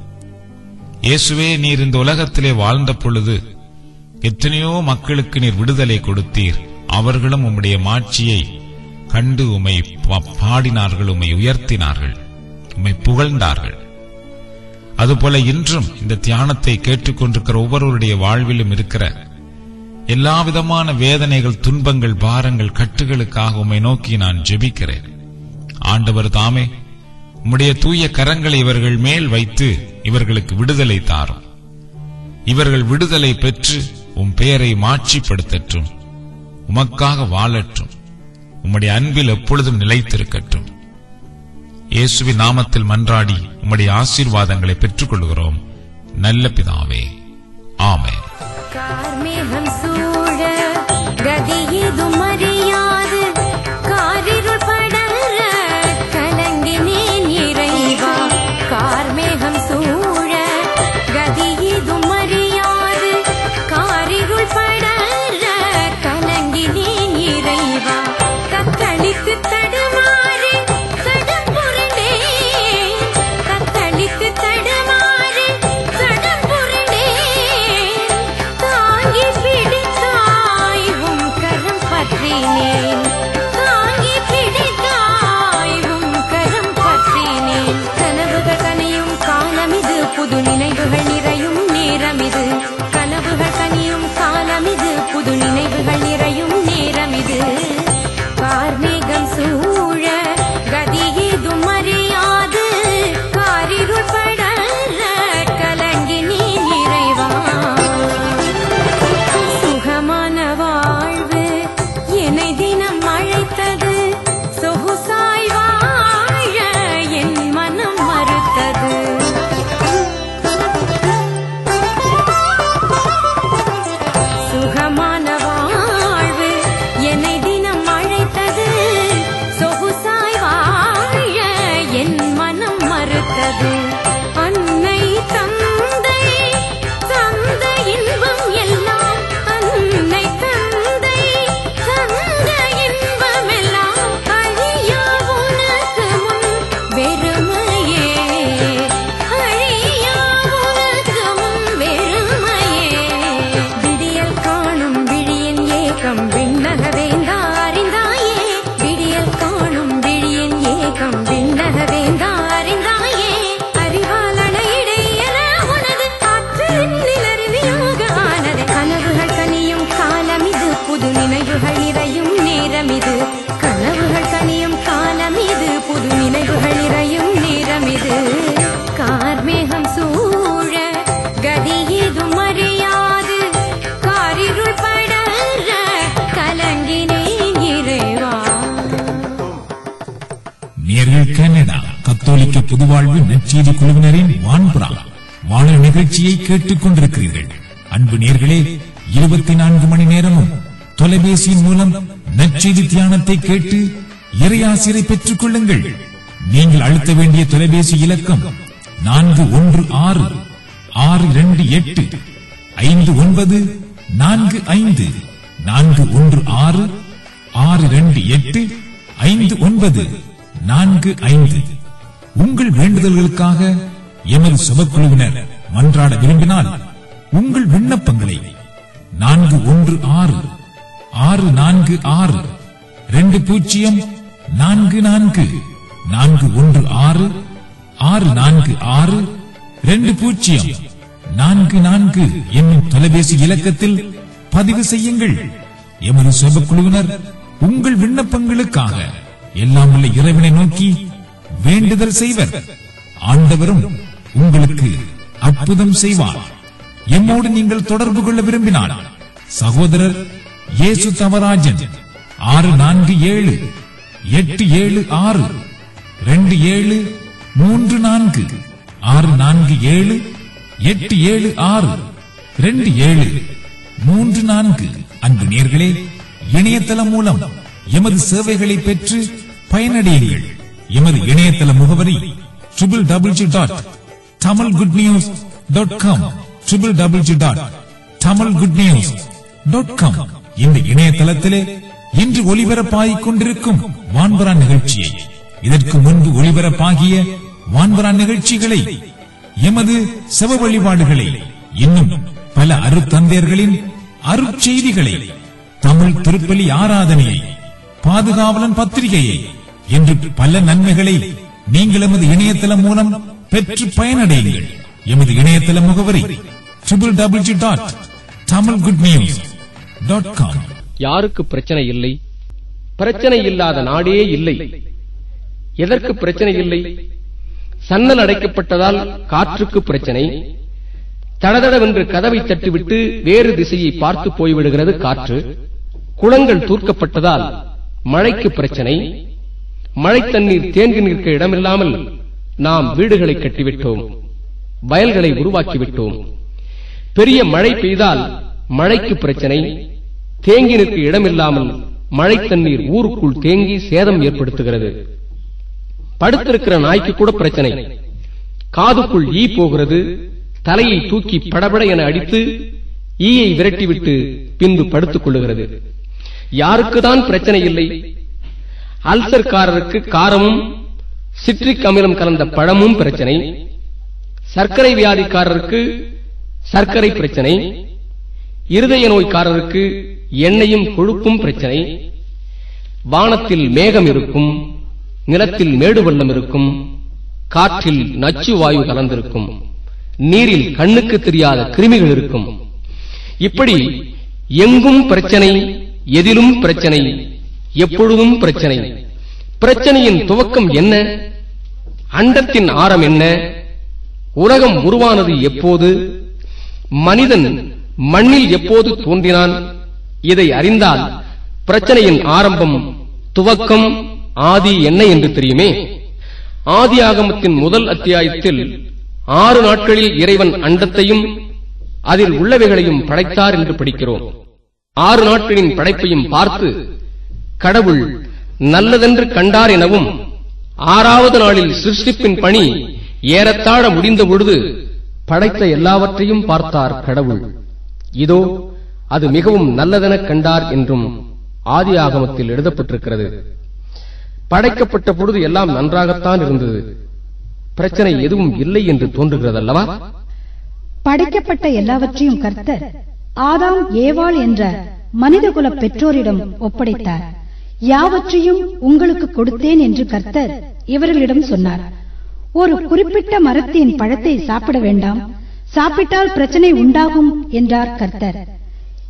இயேசுவே நீர் இந்த உலகத்திலே வாழ்ந்த பொழுது எத்தனையோ மக்களுக்கு நீர் விடுதலை கொடுத்தீர் அவர்களும் உம்முடைய மாட்சியை கண்டு உம்மை பா- பாடினார்கள் உம்மை உயர்த்தினார்கள் உம்மை புகழ்ந்தார்கள் அதுபோல இன்றும் இந்த தியானத்தை கேட்டுக்கொண்டிருக்கிற ஒவ்வொருவருடைய வாழ்விலும் இருக்கிற எல்லா விதமான வேதனைகள் துன்பங்கள் பாரங்கள் கட்டுகளுக்காக உம்மை நோக்கி நான் ஜெபிக்கிறேன் ஆண்டவர் தாமே உம்முடைய தூய கரங்களை இவர்கள் மேல் வைத்து இவர்களுக்கு விடுதலை தாரும் இவர்கள் விடுதலை பெற்று உம் பெயரை மாட்சிப்படுத்தட்டும் உமக்காக வாழட்டும் உம்முடைய அன்பில் எப்பொழுதும் நிலைத்திருக்கட்டும் இயேசுவின் நாமத்தில் மன்றாடி உம்முடைய ஆசீர்வாதங்களை பெற்றுக் கொள்கிறோம் நல்ல பிதாவே ஆமென் கார்மேகம் சூழ கதியேதும் அறியாது காரிருள் படர கலங்கினேன் இறைவா கார்மேகம் சூழ கதியேதும் அறியாது காரிருள் படர கலங்கினேன் இறைவா தத்தளித்து தடுமாறு தடம் புரண்டேன் தத்தளித்து தடுமாறு தடம் புரண்டேன் தாங்கி பிடித்தார் நினைவுகள் நிறையும் நேரம் இது கனவுகள் கனியும் காலம் இது புது நினைவுகள் நிறையும் நேரம் இது கார்மேகம் சூழ கதி ஏதும் அறியாது காரிருள் படர கலங்கினேன் இறைவா நேர்கள் கனடா கத்தோலிக்க புதுவாழ்வு நற்செய்தி குழுவினரின் வான்புறா வானொலி நிகழ்ச்சியை கேட்டுக் கொண்டிருக்கிறீர்கள் அன்பு நேர்களே இருபத்தி நான்கு மணி நேரமும் தொலைபேசியின் மூலம் நற்செய்தி தியானத்தை கேட்டு இறையாசிரை பெற்றுக் கொள்ளுங்கள் நீங்கள் அழுத்த வேண்டிய தொலைபேசி இலக்கம் நான்கு ஒன்று ஆறு ஆறு இரண்டு எட்டு ஐந்து ஒன்பது நான்கு ஐந்து நான்கு ஒன்று ஆறு ஆறு இரண்டு எட்டு ஐந்து ஒன்பது நான்கு ஐந்து உங்கள் வேண்டுதல்களுக்காக எமது சுபக்குழுவினர் மன்றாட விரும்பினால் உங்கள் விண்ணப்பங்களை நான்கு ஒன்று ஆறு ஆறு நான்கு ஆறு ரெண்டு பூஜ்ஜியம் நான்கு நான்கு நான்கு ஒன்று ஆறு ஆறு நான்கு ஆறு ரெண்டு பூஜ்ஜியம் நான்கு நான்கு என்னும் தொலைபேசி இலக்கத்தில் பதிவு செய்யுங்கள் எமது சுபக்குழுவினர் உங்கள் விண்ணப்பங்களுக்காக எல்லாம் உள்ள இறைவனை நோக்கி வேண்டுதல் செய்வர் ஆண்டவரும் உங்களுக்கு அற்புதம் செய்வார் எம்மோடு நீங்கள் தொடர்பு கொள்ள விரும்பினால் சகோதரர் இயேசு தவராஜன் ஆறு நான்கு ஏழு எட்டு ஏழு ஆறு ரெண்டு ஏழு மூன்று நான்கு ஆறு நான்கு ஏழு எட்டு ஏழு ஆறு ரெண்டு ஏழு மூன்று நான்கு அன்பு நேர்களே இணையதளம் மூலம் எமது சேவைகளை பெற்று பயனடையுங்கள் எமது இணையதள முகவரி triple double G dot Tamil good news dot com triple double G dot Tamil good news dot com இந்த இணையதளத்திலே இன்று ஒளிபரப்பாகிக் கொண்டிருக்கும் வான்பரா நிகழ்ச்சியை இதற்கு முன்பு ஒளிபரப்பாகிய வான்பரா நிகழ்ச்சிகளை எமது செவ வழிபாடுகளை இன்னும் பல அருத்தந்தையர்களின் அருட்செய்திகளை தமிழ் திருப்பலி ஆராதனையை பாதுகாவலன் பத்திரிகையை என்று பல நன்மைகளை நீங்கள் எமது இணையதளம் மூலம் பெற்று பயனடையுங்கள் எமது இணையதள முகவரி triple double G dot Tamil good news dot com யாருக்கு பிரச்சனை இல்லை பிரச்சனை இல்லாத நாடே இல்லை எதற்கு பிரச்சனை இல்லை சன்னல் அடைக்கப்பட்டதால் காற்றுக்கு பிரச்சனை தடதடவென்று கதவை தட்டிவிட்டு வேறு திசையை பார்த்து போய்விடுகிறது காற்று குளங்கள் தூர்க்கப்பட்டதால் மழைக்கு பிரச்சனை மழை தண்ணீர் தேங்கி நிற்க இடமில்லாமல் நாம் வீடுகளை கட்டிவிட்டோம் வயல்களை உருவாக்கிவிட்டோம் பெரிய மழை பெய்தால் மழைக்கு பிரச்சனை தேங்கி நிற்க இடமில்லாமல் மழை தண்ணீர் ஊருக்குள் தேங்கி சேதம் ஏற்படுத்துகிறது படுத்திருக்கிற நாய்க்கு கூட பிரச்சனை காதுக்குள் ஈ போகிறது தலையை தூக்கி படபட என அடித்து ஈயை விரட்டிவிட்டு பின்பு படுத்துக் கொள்ளுகிறது யாருக்குதான் பிரச்சனை இல்லை அல்சர்காரருக்கு காரமும் சிட்ரிக் அமிலம் கலந்த பழமும் பிரச்சனை சர்க்கரை வியாதிக்காரருக்கு சர்க்கரை பிரச்சனை இருதய நோய்க்காரருக்கு எண்ணெயும் கொழுப்பும் பிரச்சனை வானத்தில் மேகம் இருக்கும் நிலத்தில் மேடு வெள்ளம் இருக்கும் காற்றில் நச்சு வாயு கலந்திருக்கும் நீரில் கண்ணுக்கு தெரியாத கிருமிகள் இருக்கும் இப்படி எங்கும் பிரச்சனை எதிலும் பிரச்சனை எப்பொழுதும் பிரச்சனை பிரச்சனையின் துவக்கம் என்ன அண்டத்தின் ஆரம் என்ன உலகம் உருவானது எப்போது மனிதன் மண்ணில் எப்போது தோன்றினான் இதை அறிந்தால் பிரச்சனையின் ஆரம்பம் துவக்கம் ஆதி என்ன என்று தெரியுமே ஆதி ஆகமத்தின் முதல் அத்தியாயத்தில் ஆறு நாட்களில் இறைவன் அண்டத்தையும் அதில் உள்ளவைகளையும் படைத்தார் என்று படிக்கிறோம் ஆறு நாட்களின் படைப்பையும் பார்த்து கடவுள் நல்லதென்று கண்டார் எனவும் ஆறாவது நாளில் சிருஷ்டிப்பின் பணி ஏறத்தாழ முடிந்த பொழுது படைத்த எல்லாவற்றையும் பார்த்தார் கடவுள் இதோ அது மிகவும் நல்லதெனக் கண்டார் என்றும் ஆதி ஆகமத்தில் எழுதப்பட்டிருக்கிறது படைக்கப்பட்ட பொழுது எல்லாம் நன்றாகத்தான் இருந்தது பிரச்சனை எதுவும் இல்லை என்று தோன்றுகிறதல்லவா படைக்கப்பட்ட எல்லாவற்றையும் கர்த்தர் ஆதாம் ஏவாள் என்ற மனிதகுல பெற்றோரிடம் ஒப்படைத்தார் யாவற்றையும் உங்களுக்கு கொடுத்தேன் என்று கர்த்தர் இவர்களிடம் சொன்னார் ஒரு குறிப்பிட்ட மரத்தின் பழத்தை சாப்பிட வேண்டாம் சாப்பிட்டால் பிரச்சனை உண்டாகும் என்றார் கர்த்தர்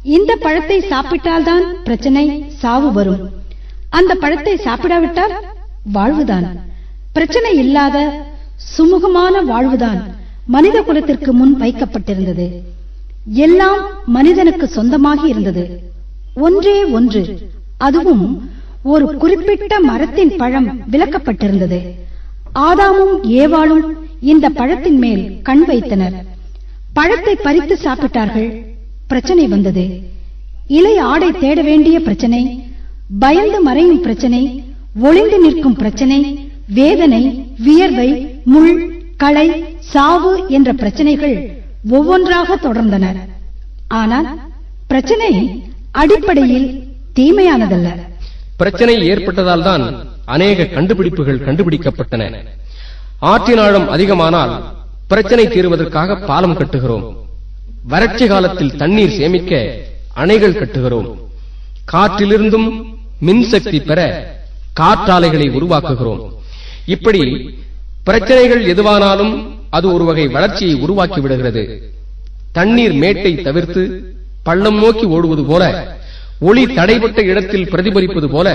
இந்த பழத்தை சாப்பிட்டால்தான் பிரச்சனை சாவு வரும் அந்த பழத்தை சாப்பிடாவிட்டால் வாழ்வுதான் பிரச்சனை இல்லாத சுமூகமான வாழ்வுதான் மனித குலத்திற்கு முன் வைக்கப்பட்டிருந்தது எல்லாம் மனிதனுக்கு சொந்தமாகி இருந்தது ஒன்றே ஒன்று அதுவும் ஒரு குறிப்பிட்ட மரத்தின் பழம் விலக்கப்பட்டிருந்தது ஆதாமும் ஏவாளும் இந்த பழத்தின் மேல் கண் வைத்தனர் பழத்தை பறித்து சாப்பிட்டார்கள் பிரச்சனை வந்தது இலை ஆடை தேட வேண்டிய பிரச்சனை பயந்து மறையும் பிரச்சனை ஒளிந்து நிற்கும் பிரச்சனை வேதனை வியர்வை முள் களை சாவு என்ற பிரச்சனைகள் ஒவ்வொன்றாக தொடர்ந்தன ஆனால் பிரச்சனை அடிப்படையில் தீமையானதல்ல பிரச்சனை ஏற்பட்டதால் தான் அநேக கண்டுபிடிப்புகள் கண்டுபிடிக்கப்பட்டன ஆற்றின் ஆழம் அதிகமானால் பிரச்சனை தீர்வதற்காக பாலம் கட்டுகிறோம் வறட்சி காலத்தில் தண்ணீர் சேமிக்க அணைகள் கட்டுகிறோம் காற்றிலிருந்தும் மின்சக்தி பெற காற்றாலைகளை உருவாக்குகிறோம் இப்படி பிரச்சனைகள் எதுவானாலும் அது ஒரு வகை வளர்ச்சியை உருவாக்கி விடுகிறது தண்ணீர் மேட்டை தவிர்த்து பள்ளம் நோக்கி ஓடுவது போல ஒளி தடைப்பட்ட இடத்தில் பிரதிபலிப்பது போல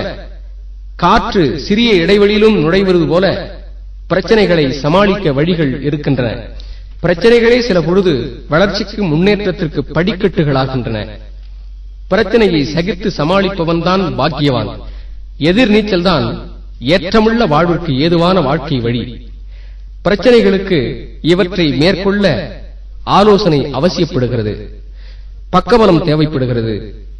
காற்று சிறிய இடைவெளியிலும் நுழைவது போல பிரச்சனைகளை சமாளிக்க வழிகள் இருக்கின்றன பிரச்சனைகளே சில பொழுது வளர்ச்சிக்கு முன்னேற்றத்திற்கு படிக்கட்டுகளாகின்றன பிரச்சனையை சகித்து சமாளிப்பவன் தான் பாக்கியவான் எதிர்நீச்சல் தான் ஏற்றமுள்ள வாழ்வுக்கு ஏதுவான வாழ்க்கை வழி பிரச்சனைகளுக்கு இவற்றை மேற்கொள்ள ஆலோசனை அவசியப்படுகிறது பக்கபலம் தேவைப்படுகிறது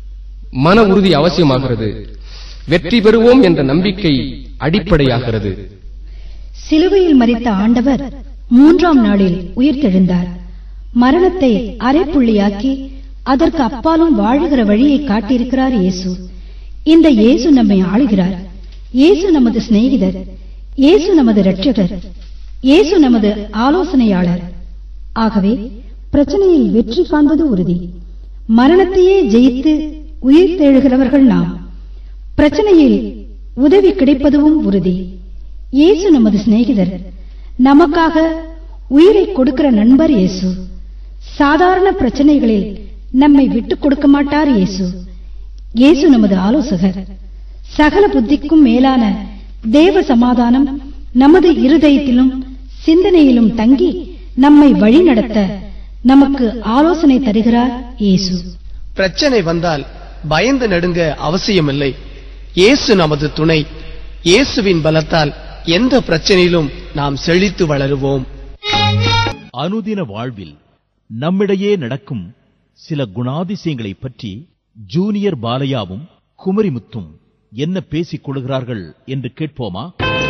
மன உறுதி அவசியமாகிறது வெற்றி பெறுவோம் என்ற நம்பிக்கை அடிப்படையாகிறது சிலுவையில் மரித்த ஆண்டவர் மூன்றாம் நாளில் உயிர்த்தெழுந்தார் மரணத்தை அரைப்புள்ளியாக்கி அதற்கு அப்பாலும் வாழுகிற வழியை காட்டியிருக்கிறார் இயேசு இந்த இயேசு நம்மை ஆளுகிறார் இயேசு நமது சிநேகிதர் இயேசு நமது இரட்சகர் இயேசு நமது ஆலோசனையாளர் ஆகவே பிரச்சனையில் வெற்றி காண்பது உறுதி மரணத்தையே ஜெயித்து உயிர் தேழுகிறவர்கள் நாம் பிரச்சனையில் உதவி கிடைப்பதும் உறுதி இயேசு நமது சிநேகிதர் நமக்காக உயிரை கொடுக்கிற நண்பர் இயேசு சாதாரண பிரச்சனைகளில் நம்மை விட்டுக் கொடுக்க மாட்டார் இயேசு இயேசு நமது ஆலோசகர் சகல புத்திக்கும் மேலான தேவ சமாதானம் நமது இருதயத்திலும் சிந்தனையிலும் தங்கி நம்மை வழிநடத்த நமக்கு ஆலோசனை தருகிறார் இயேசு பிரச்சனை வந்தால் பயந்து நடுங்க அவசியமில்லை இயேசு நமது துணை இயேசுவின் பலத்தால் எந்த பிரச்சனையிலும் நாம் செழித்து வளருவோம் அனுதின வாழ்வில் நம்மிடையே நடக்கும் சில குணாதிசயங்களைப் பற்றி ஜூனியர் பாலையாவும் குமரிமுத்தும் என்ன பேசிக் கொள்கிறார்கள் என்று கேட்போமா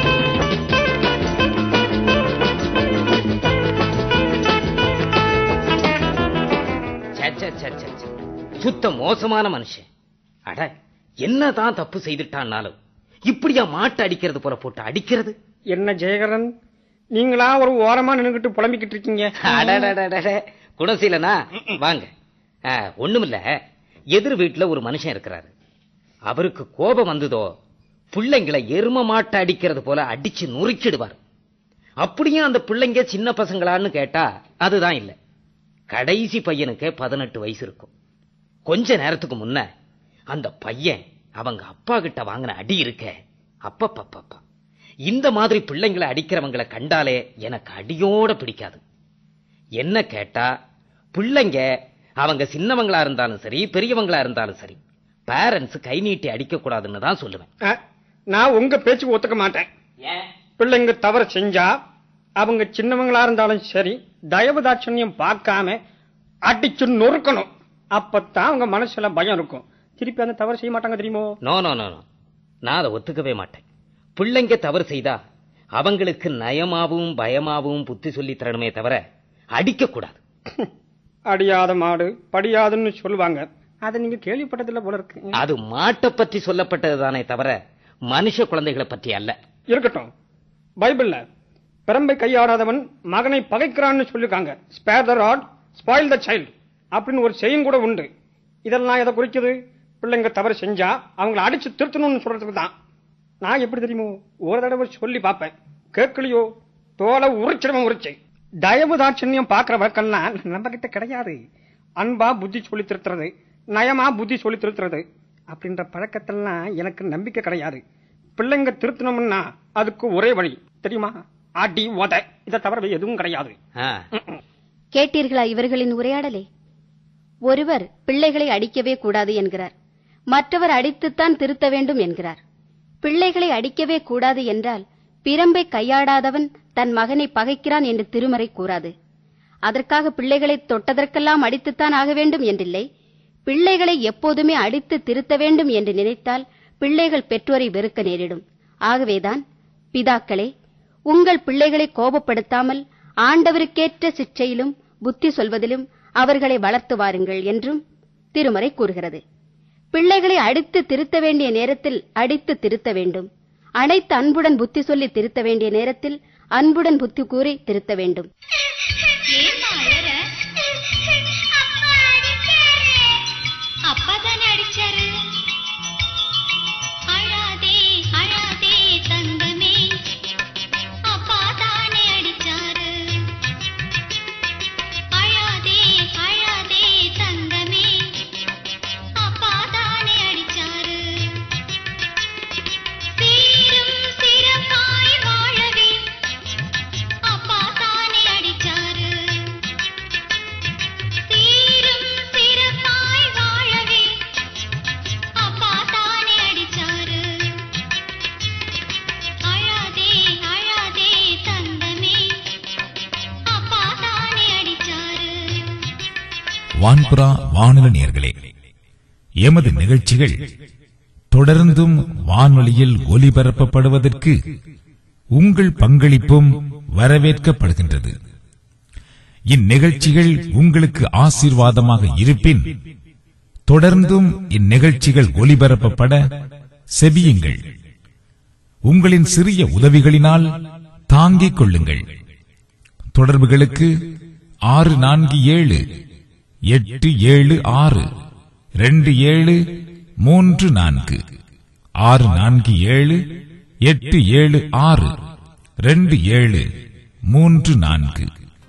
ச்சே, ச்சே, ச்சே, ச்சே, ச்சே. சுத்த மோசமான மனுஷன் அட என்னதான் தப்பு செய்துட்டான்னாலும் இப்படியா மாட்டு அடிக்கிறது போல போட்டு அடிக்கிறது என்ன ஜெயகரன் நீங்களா ஒரு ஓரமா நின்னுகிட்டு புலம்பிக்கிட்டு இருக்கீங்க அடடடடட. குணசீலனா வாங்க ஆ, ஒண்ணுமில்ல எதிர் வீட்டுல ஒரு மனுஷன் இருக்கிறாரு அவருக்கு கோபம் வந்ததோ பிள்ளைங்களை எரும மாட்டை அடிக்கிறது போல அடிச்சு நொறுக்கிடுவார் அப்படியும் அந்த பிள்ளைங்க சின்ன பசங்களான்னு கேட்டா அதுதான் இல்ல கடைசி பையனுக்கே பதினெட்டு வயசு இருக்கும் கொஞ்ச நேரத்துக்கு முன்ன அந்த பையன் அவங்க அப்பா கிட்ட வாங்கின அடி இருக்க அப்பப்பப்பப்பா இந்த மாதிரி பிள்ளைங்களை அடிக்கிறவங்களை கண்டாலே எனக்கு அடியோட பிடிக்காது என்ன கேட்டா பிள்ளைங்க அவங்க சின்னவங்களா இருந்தாலும் சரி பெரியவங்களா இருந்தாலும் சரி பேரண்ட்ஸ் கை நீட்டி அடிக்க கூடாதுன்னு தான் சொல்லுவேன் அஹ், நான் உங்க பேச்சுக்கு ஒத்துக்க மாட்டேன் பிள்ளைங்க தவறு செஞ்சா அவங்க சின்னவங்களா இருந்தாலும் சரி தயவு தாட்சண்யம் பார்க்காம அடிச்சு நொறுக்கணும் அப்பத்தான் அவங்க மனசுல பயம் இருக்கும் திருப்பி அந்த தவறு செய்ய மாட்டாங்க தெரியுமோ நோ நோ நோ நோ நான் அதை ஒத்துக்கவே மாட்டேன் பிள்ளைங்க தவறு செய்தா அவங்களுக்கு நயமாவும் பயமாவும் புத்தி சொல்லி தரணுமே தவிர அடிக்க கூடாது அடியாத மாடு படியாதுன்னு சொல்லுவாங்க அதை நீங்க கேள்விப்பட்டதில்ல போல இருக்கு அது மாட்டை பற்றி சொல்லப்பட்டது தானே தவிர மனுஷ குழந்தைகளை பற்றி அல்ல இருக்கட்டும் பைபிள்ல பெரம்பை கையாடாதவன் மகனை பகைக்கிறான்னு சொல்லிருக்காங்க spare the rod spoil the child அப்படின்னு ஒரு செய்யும் கூட உண்டு இதெல்லாம் எதை குறிக்குது பிள்ளைங்க தவறு செஞ்சா அவங்கள அடிச்சு திருத்தணும்னு சொல்றதுக்கு தான் நான் எப்படி தெரியுமோ ஒரு தடவை சொல்லி பார்ப்பேன் கேட்கலையோ தோலை உரிச்சிடுவேன் உரிச்சு தயவு தாட்சண்யம் பாக்குற வழக்கம்லாம் நம்ம கிட்ட கிடையாது அன்பா புத்தி சொல்லி திருத்துறது நயமா புத்தி சொல்லி திருத்துறது அப்படின்ற பழக்கத்தெல்லாம் எனக்கு நம்பிக்கை கிடையாது பிள்ளைங்க திருத்தணும்னா அதுக்கு ஒரே வழி தெரியுமா அடி உத இதை தவிர வேற எதுவும் கிடையாது கேட்டீர்களா இவர்களின் உரையாடலை ஒருவர் பிள்ளைகளை அடிக்கவே கூடாது என்கிறார் மற்றவர் அடித்துத்தான் திருத்த வேண்டும் என்கிறார் பிள்ளைகளை அடிக்கவே கூடாது என்றால் பிரம்பை கையாடாதவன் தன் மகனை பகைக்கிறான் என்று திருமறை கூறாது அதற்காக பிள்ளைகளை தொட்டதற்கெல்லாம் அடித்துத்தான் ஆக வேண்டும் என்றில்லை பிள்ளைகளை எப்போதுமே அடித்து திருத்த வேண்டும் என்று நினைத்தால் பிள்ளைகள் பெற்றோரை வெறுக்க நேரிடும் ஆகவேதான் பிதாக்களே உங்கள் பிள்ளைகளை கோபப்படுத்தாமல் ஆண்டவருக்கேற்ற சிற்றையிலும் புத்தி சொல்வதிலும் அவர்களை வளர்த்து வாருங்கள் என்றும் திருமறை கூறுகிறது பிள்ளைகளை அடித்து திருத்த வேண்டிய நேரத்தில் அடித்து திருத்த வேண்டும் அனைத்து அன்புடன் புத்தி சொல்லி திருத்த வேண்டிய நேரத்தில் அன்புடன் புத்தி கூறி திருத்த வேண்டும் அப்பா தானே அடிச்சாரு அழாதே அழாதே தங்கமே அப்பா தானே அடிச்சாரு அழாதே அழாதே தங்கமே அப்பா தானே அடிச்சாரு சீரும் சிறப்பாய் வாழவே அப்பா தானே அடிச்சாரு சீரும் சிறப்பாய் வாழவே அப்பா தானே அடிச்சாரு அழாதே அழாதே தங்கமே அப்பா தானே அடிச்சாரு வான்புறா வானொலி நேயர்களே எமது நிகழ்ச்சிகள் தொடர்ந்தும் வானொலியில் ஒலிபரப்பப்படுவதற்கு உங்கள் பங்களிப்பும் வரவேற்கப்படுகின்றது இந்நிகழ்ச்சிகள் உங்களுக்கு ஆசீர்வாதமாக இருப்பின் தொடர்ந்தும் இந்நிகழ்ச்சிகள் ஒலிபரப்பப்பட செபியுங்கள் உங்களின் சிறிய உதவிகளினால் தாங்கிக் கொள்ளுங்கள் தொடர்புகளுக்கு ஆறு நான்கு ஏழு எட்டு ஏழு ஆறு ரெண்டு ஏழு மூன்று நான்கு ஆறு நான்கு ஏழு எட்டு ஏழு ஆறு ரெண்டு ஏழு மூன்று நான்கு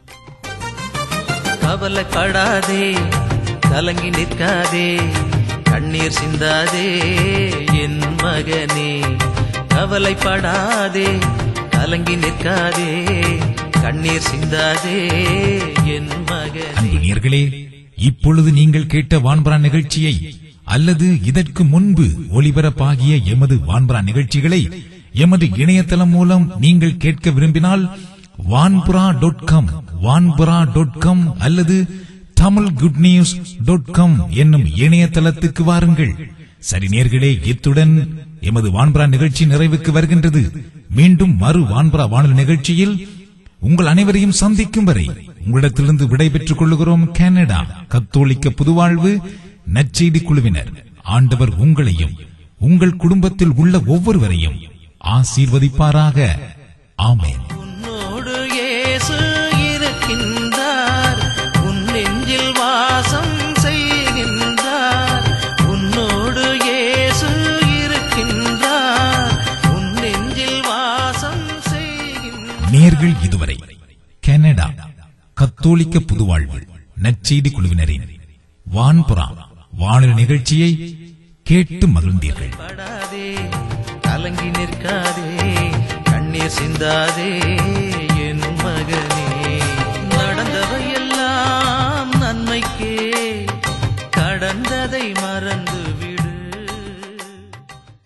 கவலைப்படாதே கலங்கி நிற்காதே கண்ணீர் சிந்தாதே என் மகனே கவலைப்படாதே கலங்கி நிற்காதே கண்ணீர் சிந்தாதே என் மகனே அன்பு நேயர்களே இப்பொழுது நீங்கள் கேட்ட வான்பரா நிகழ்ச்சியை அல்லது இதற்கு முன்பு ஒளிபரப்பாகிய எமது வான்பரா நிகழ்ச்சிகளை எமது இணையதளம் மூலம் நீங்கள் கேட்க விரும்பினால் Vanpura dot com Vanpura dot com அல்லது Tamil good news dot com என்னும் இணையதளத்துக்கு வாருங்கள் சரி நேர்களே இத்துடன் எமது வான்புரா நிகழ்ச்சி நிறைவுக்கு வருகின்றது மீண்டும் மறு வான்புரா வானொலி நிகழ்ச்சியில் உங்கள் அனைவரையும் சந்திக்கும் வரை உங்களிடத்திலிருந்து விடைபெற்றுக் கொள்ளுகிறோம் கனடா கத்தோலிக்க புதுவாழ்வு நற்செய்தி குழுவினர் ஆண்டவர் உங்களையும் உங்கள் குடும்பத்தில் உள்ள ஒவ்வொருவரையும் ஆசீர்வதிப்பாராக ஆமென் உன்னோடு இயேசு இருக்கின்றார் உன் நெஞ்சில் வாசம் செய்கின்றார் உன்னோடு இயேசு இருக்கின்றார் உன் நெஞ்சில் வாசம் செய்கின்றார் நேர்கள் இதுவரை கனடா கத்தோலிக்க புதுவாழ்வு நற்செய்தி குழுவினரின் வான்புறா வானொலி நிகழ்ச்சியை கேட்டு மகிழ்ந்தீர்கள் படாதே கலங்கி நிற்காதே கண்ணீர் சிந்தாதே என் மகனே